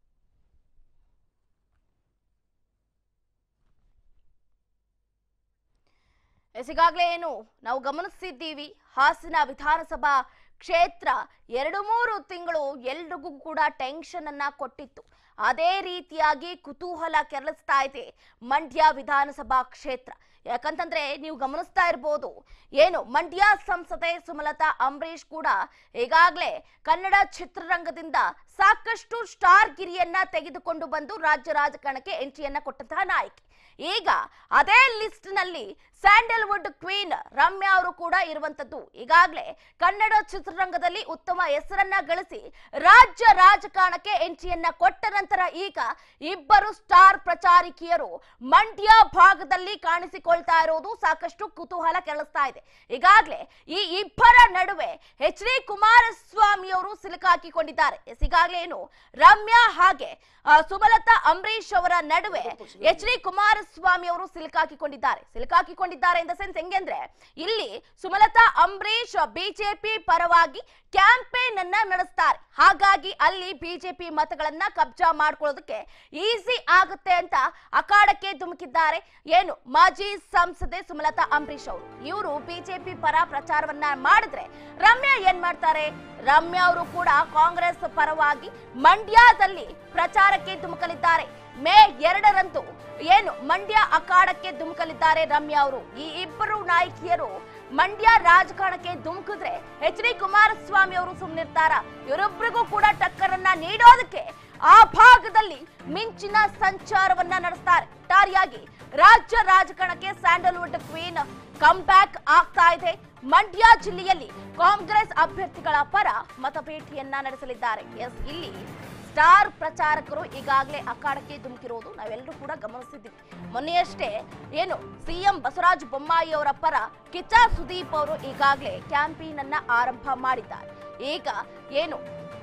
A: ಎಸ್, ಈಗಾಗಲೇ ಏನು ನಾವು ಗಮನಿಸ್ತಿದ್ದೀವಿ ಹಾಸನ ವಿಧಾನಸಭಾ ಕ್ಷೇತ್ರ ಎರಡು ಮೂರು ತಿಂಗಳು ಎಲ್ರಿಗೂ ಕೂಡ ಟೆನ್ಷನ್ ಅನ್ನ ಕೊಟ್ಟಿತ್ತು ಅದೇ ರೀತಿಯಾಗಿ ಕುತೂಹಲ ಕೆರಳಿಸ್ತಾ ಇದೆ ಮಂಡ್ಯ ವಿಧಾನಸಭಾ ಕ್ಷೇತ್ರ ಯಾಕಂತಂದ್ರೆ ನೀವು ಗಮನಿಸ್ತಾ ಇರ್ಬೋದು ಏನು ಮಂಡ್ಯ ಸಂಸದೆ ಸುಮಲತಾ ಅಂಬರೀಶ್ ಕೂಡ ಈಗಾಗಲೇ ಕನ್ನಡ ಚಿತ್ರರಂಗದಿಂದ ಸಾಕಷ್ಟು ಸ್ಟಾರ್ ಗಿರಿಯನ್ನ ತೆಗೆದುಕೊಂಡು ಬಂದು ರಾಜ್ಯ ರಾಜಕಾರಣಕ್ಕೆ ಎಂಟ್ರಿಯನ್ನ ಕೊಟ್ಟಂತಹ ನಾಯಕಿ ಈಗ ಅದೇ ಲಿಸ್ಟ್ ನಲ್ಲಿ ಸ್ಯಾಂಡಲ್ವುಡ್ ಕ್ವೀನ್ ರಮ್ಯಾ ಅವರು ಕೂಡ ಇರುವಂತದ್ದು ಈಗಾಗಲೇ ಕನ್ನಡ ಚಿತ್ರರಂಗದಲ್ಲಿ ಉತ್ತಮ ಹೆಸರನ್ನ ಗಳಿಸಿ ರಾಜ್ಯ ರಾಜಕಾರಣಕ್ಕೆ ಎಂಟ್ರಿಯನ್ನ ಕೊಟ್ಟ ನಂತರ ಈಗ ಇಬ್ಬರು ಸ್ಟಾರ್ ಪ್ರಚಾರಕಿಯರು ಮಂಡ್ಯ ಭಾಗದಲ್ಲಿ ಕಾಣಿಸಿಕೊಳ್ತಾ ಇರೋದು ಸಾಕಷ್ಟು ಕುತೂಹಲ ಕೆರಳಿಸ್ತಾ ಇದೆ ಈಗಾಗಲೇ ಈ ಇಬ್ಬರ ನಡುವೆ ಎಚ್ ಡಿ ಕುಮಾರಸ್ವಾಮಿ ಅವರು ಸಿಲುಕಾಕಿಕೊಂಡಿದ್ದಾರೆ ಎಸ್, ಈಗಾಗಲೇ ಏನು ರಮ್ಯಾ ಹಾಗೆ ಆ, ಸುಮಲತಾ ಅಂಬರೀಶ್ ಅವರ ನಡುವೆ ಎಚ್ ಡಿ ಕುಮಾರಸ್ವಾಮಿ ಅವರು ಸಿಲುಕಾಕಿಕೊಂಡಿದ್ದಾರೆ ಸಿಲುಕಾಕಿಕೊಂಡಿದ್ದಾರೆ ಇನ್ ದ ಸೆನ್ಸ್ ಹೆಂಗೆಂದ್ರೆ ಇಲ್ಲಿ ಸುಮಲತಾ ಅಂಬರೀಶ್ ಬಿಜೆಪಿ ಪರವಾಗಿ ಕ್ಯಾಂಪೇನ್ ಅನ್ನ ನಡೆಸ್ತಾರೆ ಹಾಗಾಗಿ ಅಲ್ಲಿ ಬಿಜೆಪಿ ಮತಗಳನ್ನ ಕಬ್ಜಾ ಮಾಡ್ಕೊಳ್ಳೋದಕ್ಕೆ ಈಸಿ ಆಗುತ್ತೆ ಅಂತ ಅಖಾಡಕ್ಕೆ ಧುಮುಕಿದ್ದಾರೆ ಏನು ಮಾಜಿ ಸಂಸದೆ ಸುಮಲತಾ ಅಂಬರೀಶ್ ಅವರು ಇವರು ಬಿಜೆಪಿ ಪರ ಪ್ರಚಾರವನ್ನ ಮಾಡಿದ್ರೆ ರಮ್ಯಾ ಏನ್ ಮಾಡ್ತಾರೆ ರಮ್ಯಾ ಅವರು ಕೂಡ ಕಾಂಗ್ರೆಸ್ ಪರವಾಗಿ ಮಂಡ್ಯದಲ್ಲಿ ಪ್ರಚಾರಕ್ಕೆ ಧುಮುಕಲಿದ್ದಾರೆ ಮೇ ಎರಡರಂದು ಏನು ಮಂಡ್ಯ ಅಖಾಡಕ್ಕೆ ಧುಮುಕಲಿದ್ದಾರೆ ರಮ್ಯಾ ಅವರು ಈ ಇಬ್ಬರು ನಾಯಕಿಯರು ಮಂಡ್ಯ ರಾಜಕಾರಣಕ್ಕೆ ಧುಮುಕಿದ್ರೆ ಎಚ್ ಡಿ ಕುಮಾರಸ್ವಾಮಿ ಅವರು ಸುಮ್ಮನಿರ್ತಾರ ಇವರೊಬ್ಬರಿಗೂ ಕೂಡ ಟಕ್ಕರನ್ನ ನೀಡೋದಕ್ಕೆ ಆ ಭಾಗದಲ್ಲಿ ಮಿಂಚಿನ ಸಂಚಾರವನ್ನ ನಡೆಸ್ತಾರೆ ಒಟ್ಟಾರೆಯಾಗಿ ರಾಜ್ಯ ರಾಜಕಾರಣಕ್ಕೆ ಸ್ಯಾಂಡಲ್ವುಡ್ ಕ್ವೀನ್ ಕಮ್ ಬ್ಯಾಕ್ ಆಗ್ತಾ ಇದೆ ಮಂಡ್ಯ ಜಿಲ್ಲೆಯಲ್ಲಿ ಕಾಂಗ್ರೆಸ್ ಅಭ್ಯರ್ಥಿಗಳ ಪರ ಮತಪೇಟಿಯನ್ನ ನಡೆಸಲಿದ್ದಾರೆ ಎಸ್ ಇಲ್ಲಿ ಸ್ಟಾರ್ ಪ್ರಚಾರಕರು ಈಗಾಗಲೇ ಅಖಾಡಕ್ಕೆ ಧುಮುಕಿರೋದು ನಾವೆಲ್ಲರೂ ಕೂಡ ಗಮನಿಸಿದ್ದೀವಿ ಮೊನ್ನೆಯಷ್ಟೇ ಏನು ಸಿಎಂ ಬಸವರಾಜ ಬೊಮ್ಮಾಯಿ ಅವರ ಪರ ಕಿಚ್ಚ ಸುದೀಪ್ ಅವರು ಈಗಾಗಲೇ ಕ್ಯಾಂಪೇನ್ ಅನ್ನ ಆರಂಭ ಮಾಡಿದ್ದಾರೆ ಈಗ ಏನು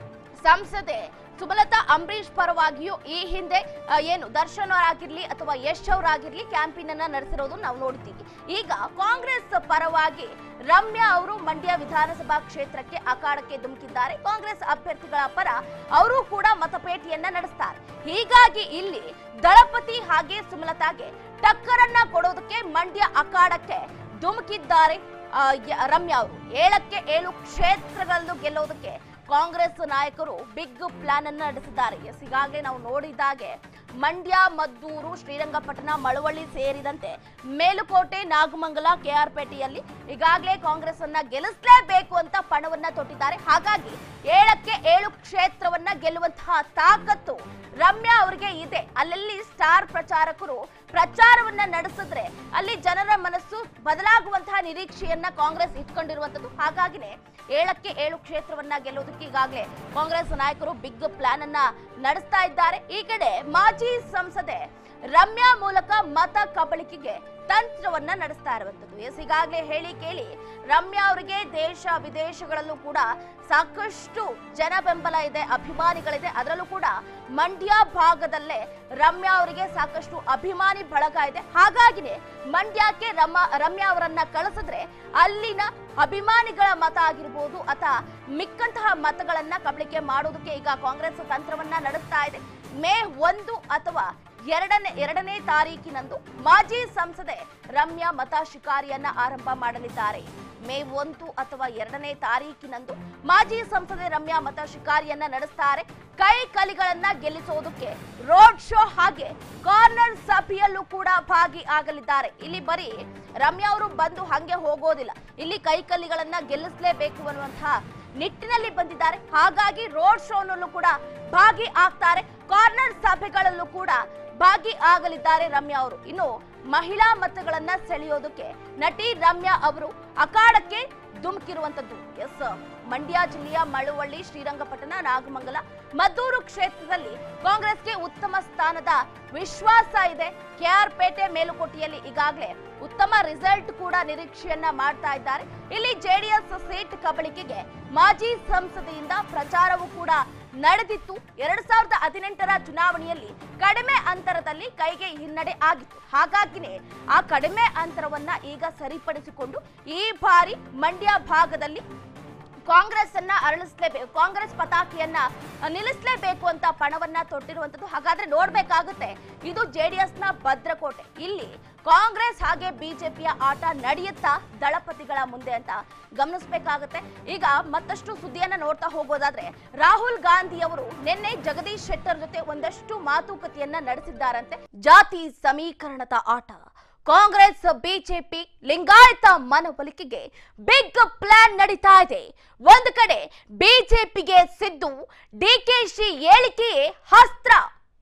A: ಸಂಸದೆ ಸುಮಲತಾ ಅಂಬರೀಶ್ ಪರವಾಗಿಯೂ ಈ ಹಿಂದೆ ಆ, ಏನು ದರ್ಶನ್ ಅವರಾಗಿರ್ಲಿ ಅಥವಾ ಯಶ್ ಅವರಾಗಿರ್ಲಿ ಕ್ಯಾಂಪೇನ್ ಅನ್ನ ನಡೆಸಿರೋದು ನಾವು ನೋಡ್ತೀವಿ ಈಗ ಕಾಂಗ್ರೆಸ್ ಪರವಾಗಿ ರಮ್ಯಾ ಅವರು ಮಂಡ್ಯ ವಿಧಾನಸಭಾ ಕ್ಷೇತ್ರಕ್ಕೆ ಅಖಾಡಕ್ಕೆ ಧುಮುಕಿದ್ದಾರೆ ಕಾಂಗ್ರೆಸ್ ಅಭ್ಯರ್ಥಿಗಳ ಪರ ಅವರು ಕೂಡ ಮತಪೇಟಿಯನ್ನ ನಡೆಸ್ತಾರೆ ಹೀಗಾಗಿ ಇಲ್ಲಿ ದಳಪತಿ ಹಾಗೆ ಸುಮಲತಾಗೆ ಟಕ್ಕರನ್ನ ಕೊಡೋದಕ್ಕೆ ಮಂಡ್ಯ ಅಖಾಡಕ್ಕೆ ಧುಮುಕಿದ್ದಾರೆ ಆ, ಯ- ರಮ್ಯಾ ಅವರು ಏಳಕ್ಕೆ ಏಳು ಕ್ಷೇತ್ರಗಳಲ್ಲೂ ಗೆಲ್ಲೋದಕ್ಕೆ ಕಾಂಗ್ರೆಸ್ ನಾಯಕರು ಬಿಗ್ ಪ್ಲಾನ್ ಅನ್ನ ನಡೆಸಿದ್ದಾರೆ ಎಸ್ ಈಗಾಗಲೇ ನಾವು ನೋಡಿದಾಗೆ ಮಂಡ್ಯ ಮದ್ದೂರು ಶ್ರೀರಂಗಪಟ್ಟಣ ಮಳವಳ್ಳಿ ಸೇರಿದಂತೆ ಮೇಲುಕೋಟೆ ನಾಗಮಂಗಲ ಕೆಆರ್ಪೇಟೆಯಲ್ಲಿ ಈಗಾಗಲೇ ಕಾಂಗ್ರೆಸ್ ಅನ್ನ ಗೆಲ್ಲಿಸಲೇಬೇಕು ಅಂತ ಪಣವನ್ನ ತೊಟ್ಟಿದ್ದಾರೆ ಹಾಗಾಗಿ ಏಳಕ್ಕೆ ಏಳು ಕ್ಷೇತ್ರವನ್ನ ಗೆಲ್ಲುವಂತಹ ತಾಕತ್ತು ರಮ್ಯಾ ಅವರಿಗೆ ಇದೆ ಅಲ್ಲಲ್ಲಿ ಸ್ಟಾರ್ ಪ್ರಚಾರಕರು ಪ್ರಚಾರವನ್ನ ನಡೆಸಿದ್ರೆ ಅಲ್ಲಿ ಜನರ ಮನಸ್ಸು ಬದಲಾಗುವಂತಹ ನಿರೀಕ್ಷೆಯನ್ನ ಕಾಂಗ್ರೆಸ್ ಇಟ್ಕೊಂಡಿರುವಂತದ್ದು ಹಾಗಾಗಿನೇ ಏಳಕ್ಕೆ ಏಳು ಕ್ಷೇತ್ರವನ್ನ ಗೆಲ್ಲೋದಕ್ಕೆ ಈಗಾಗಲೇ ಕಾಂಗ್ರೆಸ್ ನಾಯಕರು ಬಿಗ್ ಪ್ಲಾನ್ ಅನ್ನ ನಡೆಸ್ತಾ ಇದ್ದಾರೆ ಈ ಕಡೆ ಮಾಜಿ ಸಂಸದೆ ರಮ್ಯಾ ಮೂಲಕ ಮತ ಕಬಳಿಕೆಗೆ ತಂತ್ರವನ್ನ ನಡೆಸ್ತಾ ಇರುವಂತದ್ದು ಎಸ್ ಈಗಾಗಲೇ ಹೇಳಿ ಕೇಳಿ ರಮ್ಯಾ ಅವರಿಗೆ ದೇಶ ವಿದೇಶಗಳಲ್ಲೂ ಕೂಡ ಸಾಕಷ್ಟು ಜನ ಬೆಂಬಲ ಇದೆ ಅಭಿಮಾನಿಗಳಿದೆ ಅದರಲ್ಲೂ ಕೂಡ ಮಂಡ್ಯ ಭಾಗದಲ್ಲೇ ರಮ್ಯಾ ಅವರಿಗೆ ಸಾಕಷ್ಟು ಅಭಿಮಾನಿ ಬಳಗ ಇದೆ ಹಾಗಾಗಿನೇ ಮಂಡ್ಯಕ್ಕೆ ರಮ ರಮ್ಯಾ ಅವರನ್ನ ಕಳಿಸಿದ್ರೆ ಅಲ್ಲಿನ ಅಭಿಮಾನಿಗಳ ಮತ ಆಗಿರ್ಬೋದು ಅಥವಾ ಮಿಕ್ಕಂತಹ ಮತಗಳನ್ನ ಕಬಳಿಕೆ ಮಾಡೋದಕ್ಕೆ ಈಗ ಕಾಂಗ್ರೆಸ್ ತಂತ್ರವನ್ನ ನಡೆಸ್ತಾ ಇದೆ ಮೇ ಒಂದು ಅಥವಾ ಎರಡನೇ ಎರಡನೇ ತಾರೀಕಿನಂದು ಮಾಜಿ ಸಂಸದೆ ರಮ್ಯಾ ಮತ ಶಿಕಾರಿಯನ್ನ ಆರಂಭ ಮಾಡಲಿದ್ದಾರೆ ಮೇ ಒಂದು ಅಥವಾ ಎರಡನೇ ತಾರೀಕಿನಂದು ಮಾಜಿ ಸಂಸದೆ ರಮ್ಯಾ ಮತ ಶಿಕಾರಿಯನ್ನ ನಡೆಸ್ತಾರೆ ಕೈ ಕಲಿಗಳನ್ನ ಗೆಲ್ಲಿಸೋದಕ್ಕೆ ರೋಡ್ ಶೋ ಹಾಗೆ ಕಾರ್ನರ್ ಸಭೆಯಲ್ಲೂ ಕೂಡ ಭಾಗಿ ಆಗಲಿದ್ದಾರೆ ಇಲ್ಲಿ ಬರೀ ರಮ್ಯಾ ಅವರು ಬಂದು ಹಂಗೆ ಹೋಗೋದಿಲ್ಲ ಇಲ್ಲಿ ಕೈ ಕಲಿಗಳನ್ನ ಗೆಲ್ಲಿಸಲೇಬೇಕು ಅನ್ನುವಂತಹ ನಿಟ್ಟಿನಲ್ಲಿ ಬಂದಿದ್ದಾರೆ ಹಾಗಾಗಿ ರೋಡ್ ಶೋನಲ್ಲೂ ಕೂಡ ಭಾಗಿ ಆಗ್ತಾರೆ ಕಾರ್ನರ್ ಸಭೆಗಳಲ್ಲೂ ಕೂಡ ಭಾಗಿ ಆಗಲಿದ್ದಾರೆ ರಮ್ಯಾ ಅವರು ಇನ್ನು ಮಹಿಳಾ ಮತಗಳನ್ನ ಸೆಳೆಯೋದಕ್ಕೆ ನಟಿ ರಮ್ಯಾ ಅವರು ಅಖಾಡಕ್ಕೆ ಧುಮುಕಿರುವಂತದ್ದು ಎಸ್ ಮಂಡ್ಯ ಜಿಲ್ಲೆಯ ಮಳವಳ್ಳಿ ಶ್ರೀರಂಗಪಟ್ಟಣ ನಾಗಮಂಗಲ ಮದ್ದೂರು ಕ್ಷೇತ್ರದಲ್ಲಿ ಕಾಂಗ್ರೆಸ್ಗೆ ಉತ್ತಮ ಸ್ಥಾನದ ವಿಶ್ವಾಸ ಇದೆ ಕೆಆರ್ ಪೇಟೆ ಮೇಲುಕೋಟೆಯಲ್ಲಿ ಈಗಾಗಲೇ ಉತ್ತಮ ರಿಸಲ್ಟ್ ಕೂಡ ನಿರೀಕ್ಷೆಯನ್ನ ಮಾಡ್ತಾ ಇದ್ದಾರೆ ಇಲ್ಲಿ ಜೆಡಿಎಸ್ ಸೀಟ್ ಕಬಳಿಕೆಗೆ ಮಾಜಿ ಸಂಸದೆಯಿಂದ ಪ್ರಚಾರವೂ ಕೂಡ ನಡೆದಿತ್ತು ಎರಡ್ ಸಾವಿರದ ಹದಿನೆಂಟರ ಚುನಾವಣೆಯಲ್ಲಿ ಕಡಿಮೆ ಅಂತರದಲ್ಲಿ ಕೈಗೆ ಹಿನ್ನಡೆ ಆಗಿತ್ತು ಹಾಗಾಗಿನೇ ಆ ಕಡಿಮೆ ಅಂತರವನ್ನ ಈಗ ಸರಿಪಡಿಸಿಕೊಂಡು ಈ ಬಾರಿ ಮಂಡ್ಯ ಭಾಗದಲ್ಲಿ ಕಾಂಗ್ರೆಸ್ ಅನ್ನ ಅರಳಿಸಲೇಬೇಕು ಕಾಂಗ್ರೆಸ್ ಪತಾಕೆಯನ್ನ ನಿಲ್ಲಿಸಲೇಬೇಕು ಅಂತ ಪಣವನ್ನ ತೊಟ್ಟಿರುವಂತದ್ದು ಹಾಗಾದ್ರೆ ನೋಡ್ಬೇಕಾಗುತ್ತೆ ಇದು ಜೆಡಿಎಸ್ ನ ಭದ್ರಕೋಟೆ ಇಲ್ಲಿ ಕಾಂಗ್ರೆಸ್ ಹಾಗೆ ಬಿಜೆಪಿಯ ಆಟ ನಡೆಯುತ್ತಾ ದಳಪತಿಗಳ ಮುಂದೆ ಅಂತ ಗಮನಿಸಬೇಕಾಗುತ್ತೆ ಈಗ ಮತ್ತಷ್ಟು ಸುದ್ದಿಯನ್ನ ನೋಡ್ತಾ ಹೋಗೋದಾದ್ರೆ ರಾಹುಲ್ ಗಾಂಧಿ ಅವರು ನಿನ್ನೆ ಜಗದೀಶ್ ಶೆಟ್ಟರ್ ಜೊತೆ ಒಂದಷ್ಟು ಮಾತುಕತೆಯನ್ನ ನಡೆಸಿದ್ದಾರಂತೆ ಜಾತಿ ಸಮೀಕರಣದ ಆಟ ಕಾಂಗ್ರೆಸ್ ಬಿಜೆಪಿ ಲಿಂಗಾಯತ ಮನವೊಲಿಕೆಗೆ ಬಿಗ್ ಪ್ಲಾನ್ ನಡೀತಾ ಇದೆ ಒಂದು ಕಡೆ ಬಿಜೆಪಿಗೆ ಸಿದ್ದು ಡಿಕೆಶಿ ಹೇಳಿಕೆಯೇ ಅಸ್ತ್ರ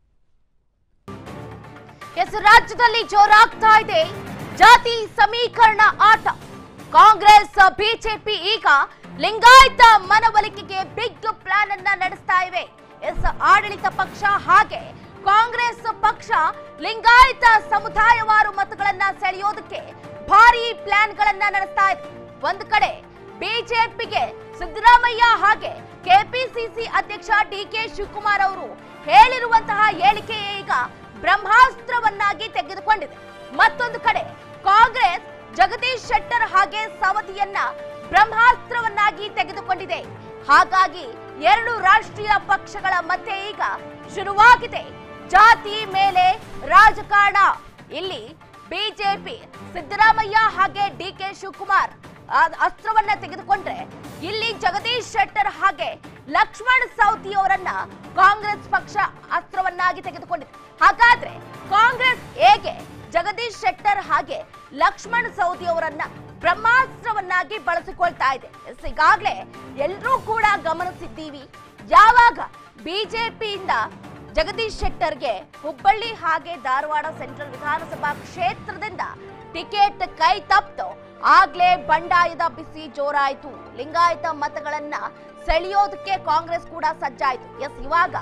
A: ಎಸ್ ರಾಜ್ಯದಲ್ಲಿ ಜೋರಾಗ್ತಾ ಇದೆ ಜಾತಿ ಸಮೀಕರಣ ಆಟ ಕಾಂಗ್ರೆಸ್ ಬಿಜೆಪಿ ಈಗ ಲಿಂಗಾಯತ ಮನವೊಲಿಕೆಗೆ ಬಿಗ್ ಪ್ಲಾನ್ ಅನ್ನ ನಡೆಸ್ತಾ ಇವೆ ಎಸ್ ಆಡಳಿತ ಪಕ್ಷ ಹಾಗೆ ಕಾಂಗ್ರೆಸ್ ಪಕ್ಷ ಲಿಂಗಾಯತ ಸಮುದಾಯವಾರು ಮತಗಳನ್ನ ಸೆಳೆಯೋದಕ್ಕೆ ಭಾರಿ ಪ್ಲಾನ್ಗಳನ್ನ ನಡೆಸ್ತಾ ಇದೆ ಒಂದು ಕಡೆ ಬಿಜೆಪಿಗೆ ಸಿದ್ದರಾಮಯ್ಯ ಹಾಗೆ ಕೆಪಿಸಿಸಿ ಅಧ್ಯಕ್ಷ ಡಿ ಕೆ ಶಿವಕುಮಾರ್ ಅವರು ಹೇಳಿರುವಂತಹ ಹೇಳಿಕೆ ಈಗ ಬ್ರಹ್ಮಾಸ್ತ್ರವನ್ನಾಗಿ ತೆಗೆದುಕೊಂಡಿದೆ ಮತ್ತೊಂದು ಕಡೆ ಕಾಂಗ್ರೆಸ್ ಜಗದೀಶ್ ಶೆಟ್ಟರ್ ಹಾಗೆ ಸವತಿಯನ್ನ ಬ್ರಹ್ಮಾಸ್ತ್ರವನ್ನಾಗಿ ತೆಗೆದುಕೊಂಡಿದೆ ಹಾಗಾಗಿ ಎರಡು ರಾಷ್ಟ್ರೀಯ ಪಕ್ಷಗಳ ಮಧ್ಯೆ ಈಗ ಶುರುವಾಗಿದೆ ಜಾತಿ ಮೇಲೆ ರಾಜಕಾರಣ ಇಲ್ಲಿ ಬಿಜೆಪಿ ಸಿದ್ದರಾಮಯ್ಯ ಹಾಗೆ ಡಿ ಕೆ ಶಿವಕುಮಾರ್ ಆ ಅಸ್ತ್ರವನ್ನ ತೆಗೆದುಕೊಂಡ್ರೆ ಇಲ್ಲಿ ಜಗದೀಶ್ ಶೆಟ್ಟರ್ ಹಾಗೆ ಲಕ್ಷ್ಮಣ್ ಸವತಿ ಅವರನ್ನ ಕಾಂಗ್ರೆಸ್ ಪಕ್ಷ ಅಸ್ತ್ರವನ್ನಾಗಿ ತೆಗೆದುಕೊಂಡಿದೆ ಹಾಗಾದ್ರೆ ಕಾಂಗ್ರೆಸ್ ಹೇಗೆ ಜಗದೀಶ್ ಶೆಟ್ಟರ್ ಹಾಗೆ ಲಕ್ಷ್ಮಣ್ ಸವದಿ ಅವರನ್ನ ಬ್ರಹ್ಮಾಸ್ತ್ರವನ್ನಾಗಿ ಬಳಸಿಕೊಳ್ತಾ ಇದೆ ಎಸ್, ಈಗಾಗ್ಲೇ ಎಲ್ಲರೂ ಕೂಡ ಗಮನಿಸಿದ್ದೀವಿ ಯಾವಾಗ ಬಿಜೆಪಿಯಿಂದ ಜಗದೀಶ್ ಶೆಟ್ಟರ್ಗೆ ಹುಬ್ಬಳ್ಳಿ ಹಾಗೆ ಧಾರವಾಡ ಸೆಂಟ್ರಲ್ ವಿಧಾನಸಭಾ ಕ್ಷೇತ್ರದಿಂದ ಟಿಕೆಟ್ ಕೈ ತಪ್ಪಿತು ಆಗ್ಲೇ ಬಂಡಾಯದ ಬಿಸಿ ಜೋರಾಯಿತು ಲಿಂಗಾಯತ ಮತಗಳನ್ನ ಸೆಳೆಯೋದಕ್ಕೆ ಕಾಂಗ್ರೆಸ್ ಕೂಡ ಸಜ್ಜಾಯಿತು ಎಸ್ ಇವಾಗ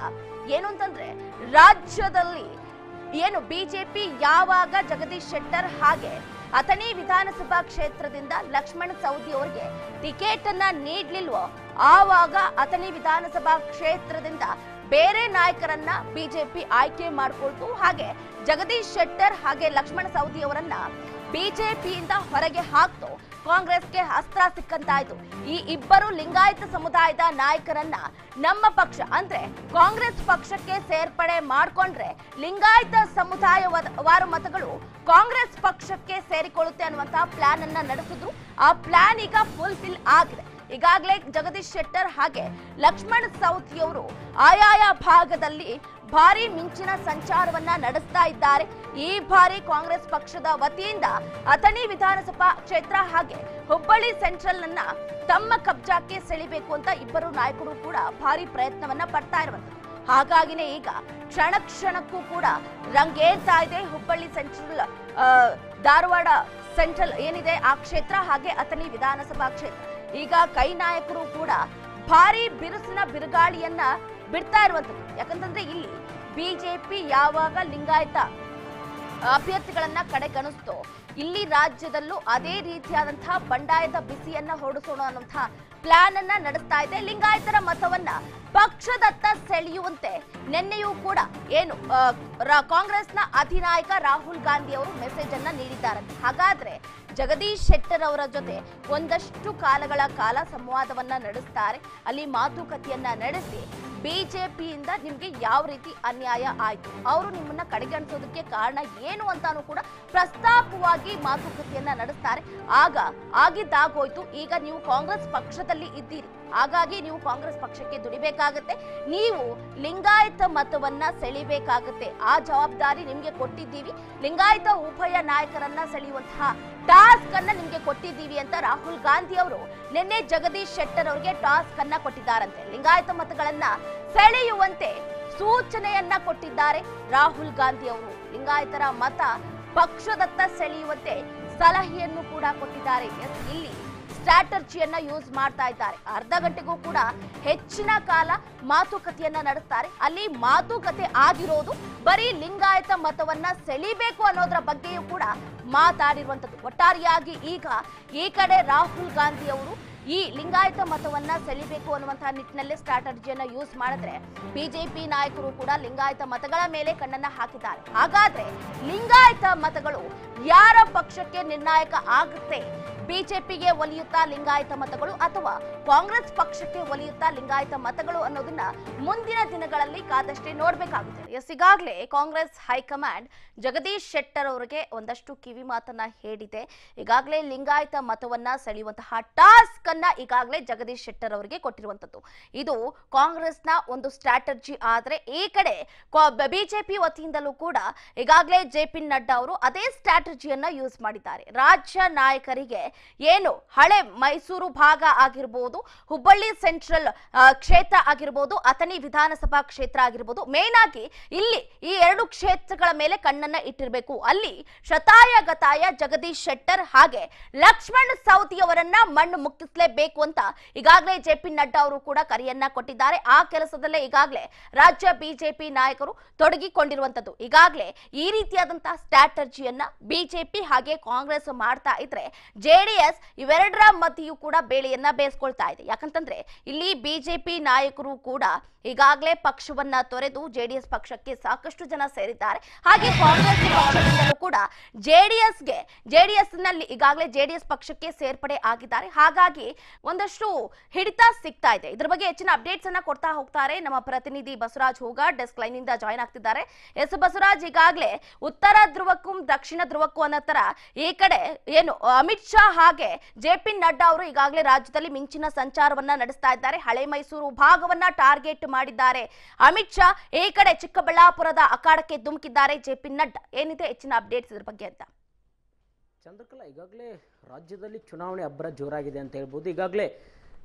A: ಏನು ಅಂತಂದ್ರೆ ರಾಜ್ಯದಲ್ಲಿ ಏನು ಬಿಜೆಪಿ ಯಾವಾಗ ಜಗದೀಶ್ ಶೆಟ್ಟರ್ ಹಾಗೆ ಅಥಣಿ ವಿಧಾನಸಭಾ ಕ್ಷೇತ್ರದಿಂದ ಲಕ್ಷ್ಮಣ ಸವದಿ ಅವರಿಗೆ ಟಿಕೆಟ್ ಅನ್ನ ನೀಡ್ಲಿಲ್ವೋ ಆವಾಗ ಅಥಣಿ ವಿಧಾನಸಭಾ ಕ್ಷೇತ್ರದಿಂದ ಬೇರೆ ನಾಯಕರನ್ನ ಬಿಜೆಪಿ ಆಯ್ಕೆ ಮಾಡಿಕೊಳ್ತು ಹಾಗೆ ಜಗದೀಶ್ ಶೆಟ್ಟರ್ ಹಾಗೆ ಲಕ್ಷ್ಮಣ ಸವದಿ ಅವರನ್ನ ಬಿಜೆಪಿಯಿಂದ ಹೊರಗೆ ಹಾಕ್ತು ಕಾಂಗ್ರೆಸ್ಗೆ ಅಸ್ತ್ರ ಸಿಕ್ಕಂತಾಯ್ತು ಈ ಇಬ್ಬರು ಲಿಂಗಾಯತ ಸಮುದಾಯದ ನಾಯಕರನ್ನ ನಮ್ಮ ಪಕ್ಷ ಅಂದ್ರೆ ಕಾಂಗ್ರೆಸ್ ಪಕ್ಷಕ್ಕೆ ಸೇರ್ಪಡೆ ಮಾಡ್ಕೊಂಡ್ರೆ ಲಿಂಗಾಯತ ಸಮುದಾಯ ವಾರು ಮತಗಳು ಕಾಂಗ್ರೆಸ್ ಪಕ್ಷಕ್ಕೆ ಸೇರಿಕೊಳ್ಳುತ್ತೆ ಅನ್ನುವಂತಹ ಪ್ಲಾನ್ ಅನ್ನ ನಡೆಸಿದ್ರು ಆ ಪ್ಲಾನ್ ಈಗ ಫುಲ್ಫಿಲ್ ಆಗಿದೆ ಈಗಾಗಲೇ ಜಗದೀಶ್ ಶೆಟ್ಟರ್ ಹಾಗೆ ಲಕ್ಷ್ಮಣ್ ಸೌತಿಯವರು ಆಯಾಯ ಭಾಗದಲ್ಲಿ ಭಾರಿ ಮಿಂಚಿನ ಸಂಚಾರವನ್ನ ನಡೆಸ್ತಾ ಇದ್ದಾರೆ ಈ ಬಾರಿ ಕಾಂಗ್ರೆಸ್ ಪಕ್ಷದ ವತಿಯಿಂದ ಅಥಣಿ ವಿಧಾನಸಭಾ ಕ್ಷೇತ್ರ ಹಾಗೆ ಹುಬ್ಬಳ್ಳಿ ಸೆಂಟ್ರಲ್ ಅನ್ನ ತಮ್ಮ ಕಬ್ಜಾಕ್ಕೆ ಸೆಳಿಬೇಕು ಅಂತ ಇಬ್ಬರು ನಾಯಕರು ಕೂಡ ಭಾರಿ ಪ್ರಯತ್ನವನ್ನ ಪಡ್ತಾ ಇರುವಂತದ್ದು ಹಾಗಾಗಿನೇ ಈಗ ಕ್ಷಣ ಕ್ಷಣಕ್ಕೂ ಕೂಡ ರಂಗೇರ್ತಾ ಇದೆ ಹುಬ್ಬಳ್ಳಿ ಸೆಂಟ್ರಲ್ ಆ, ಧಾರವಾಡ ಸೆಂಟ್ರಲ್ ಏನಿದೆ ಆ ಕ್ಷೇತ್ರ ಹಾಗೆ ಅಥಣಿ ವಿಧಾನಸಭಾ ಕ್ಷೇತ್ರ ಈಗ ಕೈ ನಾಯಕರು ಕೂಡ ಭಾರಿ ಬಿರುಸಿನ ಬಿರುಗಾಳಿಯನ್ನ ಬಿಡ್ತಾ ಇರುವಂತದ್ದು ಯಾಕಂತಂದ್ರೆ ಇಲ್ಲಿ ಬಿಜೆಪಿ ಯಾವಾಗ ಲಿಂಗಾಯತ ಅಭ್ಯರ್ಥಿಗಳನ್ನ ಕಡೆಗಣಿಸ್ತೋ ಇಲ್ಲಿ ರಾಜ್ಯದಲ್ಲೂ ಅದೇ ರೀತಿಯಾದಂತಹ ಬಂಡಾಯದ ಬಿಸಿಯನ್ನ ಹೊರಡಿಸೋಣ ಅನ್ನುವಂತಹ ಪ್ಲಾನ್ ಅನ್ನ ನಡೆಸ್ತಾ ಇದೆ ಲಿಂಗಾಯತರ ಮತವನ್ನ ಪಕ್ಷದತ್ತ ಸೆಳೆಯುವಂತೆ ನಿನ್ನೆಯೂ ಕೂಡ ಏನು ಆ, ರಾ- ಕಾಂಗ್ರೆಸ್ನ ಅಧಿನಾಯಕ ರಾಹುಲ್ ಗಾಂಧಿ ಅವರು ಮೆಸೇಜ್ ಅನ್ನ ನೀಡಿದ್ದಾರೆ ಹಾಗಾದ್ರೆ ಜಗದೀಶ್ ಶೆಟ್ಟರ್ ಅವರ ಜೊತೆ ಒಂದಷ್ಟು ಕಾಲಗಳ ಕಾಲ ಸಂವಾದವನ್ನ ನಡೆಸ್ತಾರೆ ಅಲ್ಲಿ ಮಾತುಕತೆಯನ್ನ ನಡೆಸಿ ಬಿಜೆಪಿಯಿಂದ ನಿಮ್ಗೆ ಯಾವ ರೀತಿ ಅನ್ಯಾಯ ಆಯ್ತು ಅವರು ನಿಮ್ಮನ್ನ ಕಡೆಗಣಿಸೋದಕ್ಕೆ ಕಾರಣ ಏನು ಅಂತಾನು ಕೂಡ ಪ್ರಸ್ತಾಪವಾಗಿ ಮಾತುಕತೆಯನ್ನ ನಡೆಸ್ತಾರೆ ಆಗ ಆಗಿದ್ದಾಗೋಯ್ತು ಈಗ ನೀವು ಕಾಂಗ್ರೆಸ್ ಪಕ್ಷದಲ್ಲಿ ಇದ್ದೀರಿ ಹಾಗಾಗಿ ನೀವು ಕಾಂಗ್ರೆಸ್ ಪಕ್ಷಕ್ಕೆ ದುಡಿಬೇಕಾಗತ್ತೆ ನೀವು ಲಿಂಗಾಯತ ಮತವನ್ನ ಸೆಳಿಬೇಕಾಗತ್ತೆ ಆ ಜವಾಬ್ದಾರಿ ನಿಮ್ಗೆ ಕೊಟ್ಟಿದ್ದೀವಿ ಲಿಂಗಾಯತ ಉಭಯ ನಾಯಕರನ್ನ ಸೆಳೆಯುವಂತಹ ಟಾಸ್ಕ್ ಅನ್ನ ನಿಮ್ಗೆ ಕೊಟ್ಟಿದ್ದೀವಿ ಅಂತ ರಾಹುಲ್ ಗಾಂಧಿ ಅವರು ನಿನ್ನೆ ಜಗದೀಶ್ ಶೆಟ್ಟರ್ ಅವರಿಗೆ ಟಾಸ್ಕ್ ಅನ್ನ ಕೊಟ್ಟಿದ್ದಾರಂತೆ ಲಿಂಗಾಯತ ಮತಗಳನ್ನ ಸೆಳೆಯುವಂತೆ ಸೂಚನೆಯನ್ನ ಕೊಟ್ಟಿದ್ದಾರೆ ರಾಹುಲ್ ಗಾಂಧಿ ಅವರು ಲಿಂಗಾಯತರ ಮತ ಪಕ್ಷದತ್ತ ಸೆಳೆಯುವಂತೆ ಸಲಹೆಯನ್ನು ಕೂಡ ಕೊಟ್ಟಿದ್ದಾರೆ ಎಸ್ ಇಲ್ಲಿ ಸ್ಟ್ರಾಟರ್ಜಿಯನ್ನ ಯೂಸ್ ಮಾಡ್ತಾ ಇದ್ದಾರೆ ಅರ್ಧ ಗಂಟೆಗೂ ಕೂಡ ಹೆಚ್ಚಿನ ಕಾಲ ಮಾತುಕತೆಯನ್ನ ನಡೆಸ್ತಾರೆ ಅಲ್ಲಿ ಮಾತುಕತೆ ಆಗಿರೋದು ಬರೀ ಲಿಂಗಾಯತ ಮತವನ್ನ ಸೆಳಿಬೇಕು ಅನ್ನೋದ್ರ ಬಗ್ಗೆಯೂ ಕೂಡ ಮಾತಾಡಿರುವಂತದ್ದು ಒಟ್ಟಾರೆಯಾಗಿ ಈಗ ಈ ಕಡೆ ರಾಹುಲ್ ಗಾಂಧಿ ಅವರು ಈ ಲಿಂಗಾಯತ ಮತವನ್ನ ಸೆಳಿಬೇಕು ಅನ್ನುವಂತಹ ನಿಟ್ಟಿನಲ್ಲಿ ಸ್ಟ್ರಾಟಜಿಯನ್ನ ಯೂಸ್ ಮಾಡಿದ್ರೆ ಬಿಜೆಪಿ ನಾಯಕರು ಕೂಡ ಲಿಂಗಾಯತ ಮತಗಳ ಮೇಲೆ ಕಣ್ಣನ್ನ ಹಾಕಿದ್ದಾರೆ ಹಾಗಾದ್ರೆ ಲಿಂಗಾಯತ ಮತಗಳು ಯಾರ ಪಕ್ಷಕ್ಕೆ ನಿರ್ಣಾಯಕ ಆಗುತ್ತೆ ಬಿಜೆಪಿಗೆ ಒಲಿಯುತ್ತಾ ಲಿಂಗಾಯತ ಮತಗಳು ಅಥವಾ ಕಾಂಗ್ರೆಸ್ ಪಕ್ಷಕ್ಕೆ ಒಲಿಯುತ್ತಾ ಲಿಂಗಾಯತ ಮತಗಳು ಅನ್ನೋದನ್ನ ಮುಂದಿನ ದಿನಗಳಲ್ಲಿ ಕಾದಷ್ಟೇ ನೋಡ್ಬೇಕಾಗುತ್ತೆ ಎಸ್ ಈಗಾಗಲೇ ಕಾಂಗ್ರೆಸ್ ಹೈಕಮಾಂಡ್ ಜಗದೀಶ್ ಶೆಟ್ಟರ್ ಅವರಿಗೆ ಒಂದಷ್ಟು ಕಿವಿ ಮಾತನ್ನ ಹೇಳಿದೆ ಈಗಾಗಲೇ ಲಿಂಗಾಯತ ಮತವನ್ನ ಸೆಳೆಯುವಂತಹ ಟಾಸ್ಕ್ ಅನ್ನ ಈಗಾಗಲೇ ಜಗದೀಶ್ ಶೆಟ್ಟರ್ ಅವರಿಗೆ ಕೊಟ್ಟಿರುವಂತದ್ದು ಇದು ಕಾಂಗ್ರೆಸ್ನ ಒಂದು ಸ್ಟ್ರಾಟಜಿ ಆದ್ರೆ ಈ ಕಡೆ ಬಿಜೆಪಿ ವತಿಯಿಂದಲೂ ಕೂಡ ಈಗಾಗಲೇ ಜೆ ಪಿ ನಡ್ಡಾ ಅವರು ಅದೇ ಸ್ಟ್ರಾಟಜಿಯನ್ನ ಯೂಸ್ ಮಾಡಿದ್ದಾರೆ ರಾಜ್ಯ ನಾಯಕರಿಗೆ ಏನು ಹಳೆ ಮೈಸೂರು ಭಾಗ ಆಗಿರ್ಬೋದು ಹುಬ್ಬಳ್ಳಿ ಸೆಂಟ್ರಲ್ ಆ, ಕ್ಷೇತ್ರ ಆಗಿರ್ಬೋದು ಅಥಣಿ ವಿಧಾನಸಭಾ ಕ್ಷೇತ್ರ ಆಗಿರ್ಬೋದು ಮೇನ್ ಆಗಿ ಇಲ್ಲಿ ಈ ಎರಡು ಕ್ಷೇತ್ರಗಳ ಮೇಲೆ ಕಣ್ಣನ್ನ ಇಟ್ಟಿರಬೇಕು ಅಲ್ಲಿ ಶತಾಯ ಗತಾಯ ಜಗದೀಶ್ ಶೆಟ್ಟರ್ ಹಾಗೆ ಲಕ್ಷ್ಮಣ್ ಸವದಿ ಅವರನ್ನ ಮಣ್ಣು ಮುಕ್ಕಿಸಲೇಬೇಕು ಅಂತ ಈಗಾಗಲೇ ಜೆ ಪಿ ನಡ್ಡಾ ಅವರು ಕೂಡ ಕರೆಯನ್ನ ಕೊಟ್ಟಿದ್ದಾರೆ ಆ ಕೆಲಸದಲ್ಲೇ ಈಗಾಗಲೇ ರಾಜ್ಯ ಬಿಜೆಪಿ ನಾಯಕರು ತೊಡಗಿಕೊಂಡಿರುವಂತದ್ದು ಈಗಾಗಲೇ ಈ ರೀತಿಯಾದಂತಹ ಸ್ಟ್ರಾಟಜಿಯನ್ನ ಬಿಜೆಪಿ ಹಾಗೆ ಕಾಂಗ್ರೆಸ್ ಮಾಡ್ತಾ ಇದ್ರೆ ಜೆಡಿಎಸ್ ಇವೆರಡರ ಮಧ್ಯೆಯೂ ಕೂಡ ಬೇಳೆಯನ್ನ ಬೇಯಿಸ್ಕೊಳ್ತಾ ಇದೆ ಯಾಕಂತಂದ್ರೆ ಇಲ್ಲಿ ಬಿಜೆಪಿ ನಾಯಕರು ಕೂಡ ಈಗಾಗಲೇ ಪಕ್ಷವನ್ನ ತೊರೆದು ಜೆಡಿಎಸ್ ಪಕ್ಷಕ್ಕೆ ಸಾಕಷ್ಟು ಜನ ಸೇರಿದ್ದಾರೆ ಹಾಗೆ ಕಾಂಗ್ರೆಸ್ ಪಕ್ಷದಿಂದಲೂ ಕೂಡ ಜೆಡಿಎಸ್ಗೆ ಜೆಡಿಎಸ್ ನಲ್ಲಿ ಈಗಾಗಲೇ ಜೆಡಿಎಸ್ ಪಕ್ಷಕ್ಕೆ ಸೇರ್ಪಡೆ ಆಗಿದ್ದಾರೆ ಹಾಗಾಗಿ ಒಂದಷ್ಟು ಹಿಡಿತ ಸಿಗ್ತಾ ಇದೆ ಇದ್ರ ಬಗ್ಗೆ ಹೆಚ್ಚಿನ ಅಪ್ಡೇಟ್ಸ್ ಅನ್ನ ಕೊಡ್ತಾ ಹೋಗ್ತಾರೆ ನಮ್ಮ ಪ್ರತಿನಿಧಿ ಬಸವರಾಜ್ ಹೋಗಾಡ್ ಡೆಸ್ಕ್ ಲೈನ್ ಇಂದ ಜಾಯ್ನ್ ಆಗ್ತಿದ್ದಾರೆ ಎಸ್ ಬಸವರಾಜ್ ಈಗಾಗಲೇ ಉತ್ತರ ಧ್ರುವಕ್ಕೂ ದಕ್ಷಿಣ ಧ್ರುವಕ್ಕೂ ಅನ್ನೋ ತರ ಈ ಕಡೆ ಏನು ಅಮಿತ್ ಶಾ ಹಾಗೆ ಜೆ ಪಿ ನಡ್ಡಾ ಅವರು ಈಗಾಗಲೇ ರಾಜ್ಯದಲ್ಲಿ ಮಿಂಚಿನ ಸಂಚಾರವನ್ನ ನಡೆಸ್ತಾ ಇದ್ದಾರೆ ಹಳೆ ಮೈಸೂರು ಭಾಗವನ್ನ ಟಾರ್ಗೆಟ್ ಮಾಡಿದ್ದಾರೆ ಅಮಿತ್ ಶಾ ಈ ಕಡೆ ಚಿಕ್ಕಬಳ್ಳಾಪುರದ ಅಖಾಡಕ್ಕೆ ಧುಮುಕಿದ್ದಾರೆ ಜೆ ಪಿ ನಡ್ಡಾ ಏನಿದೆ ಹೆಚ್ಚಿನ ಅಪ್ಡೇಟ್ಸ್ ಇದ್ರ ಬಗ್ಗೆ ಅಂತ
B: ಚಂದ್ರಕಲಾ ಈಗಾಗಲೇ ರಾಜ್ಯದಲ್ಲಿ ಚುನಾವಣೆ ಅಬ್ಬರ ಜೋರಾಗಿದೆ ಅಂತ ಹೇಳ್ಬೋದು ಈಗಾಗಲೇ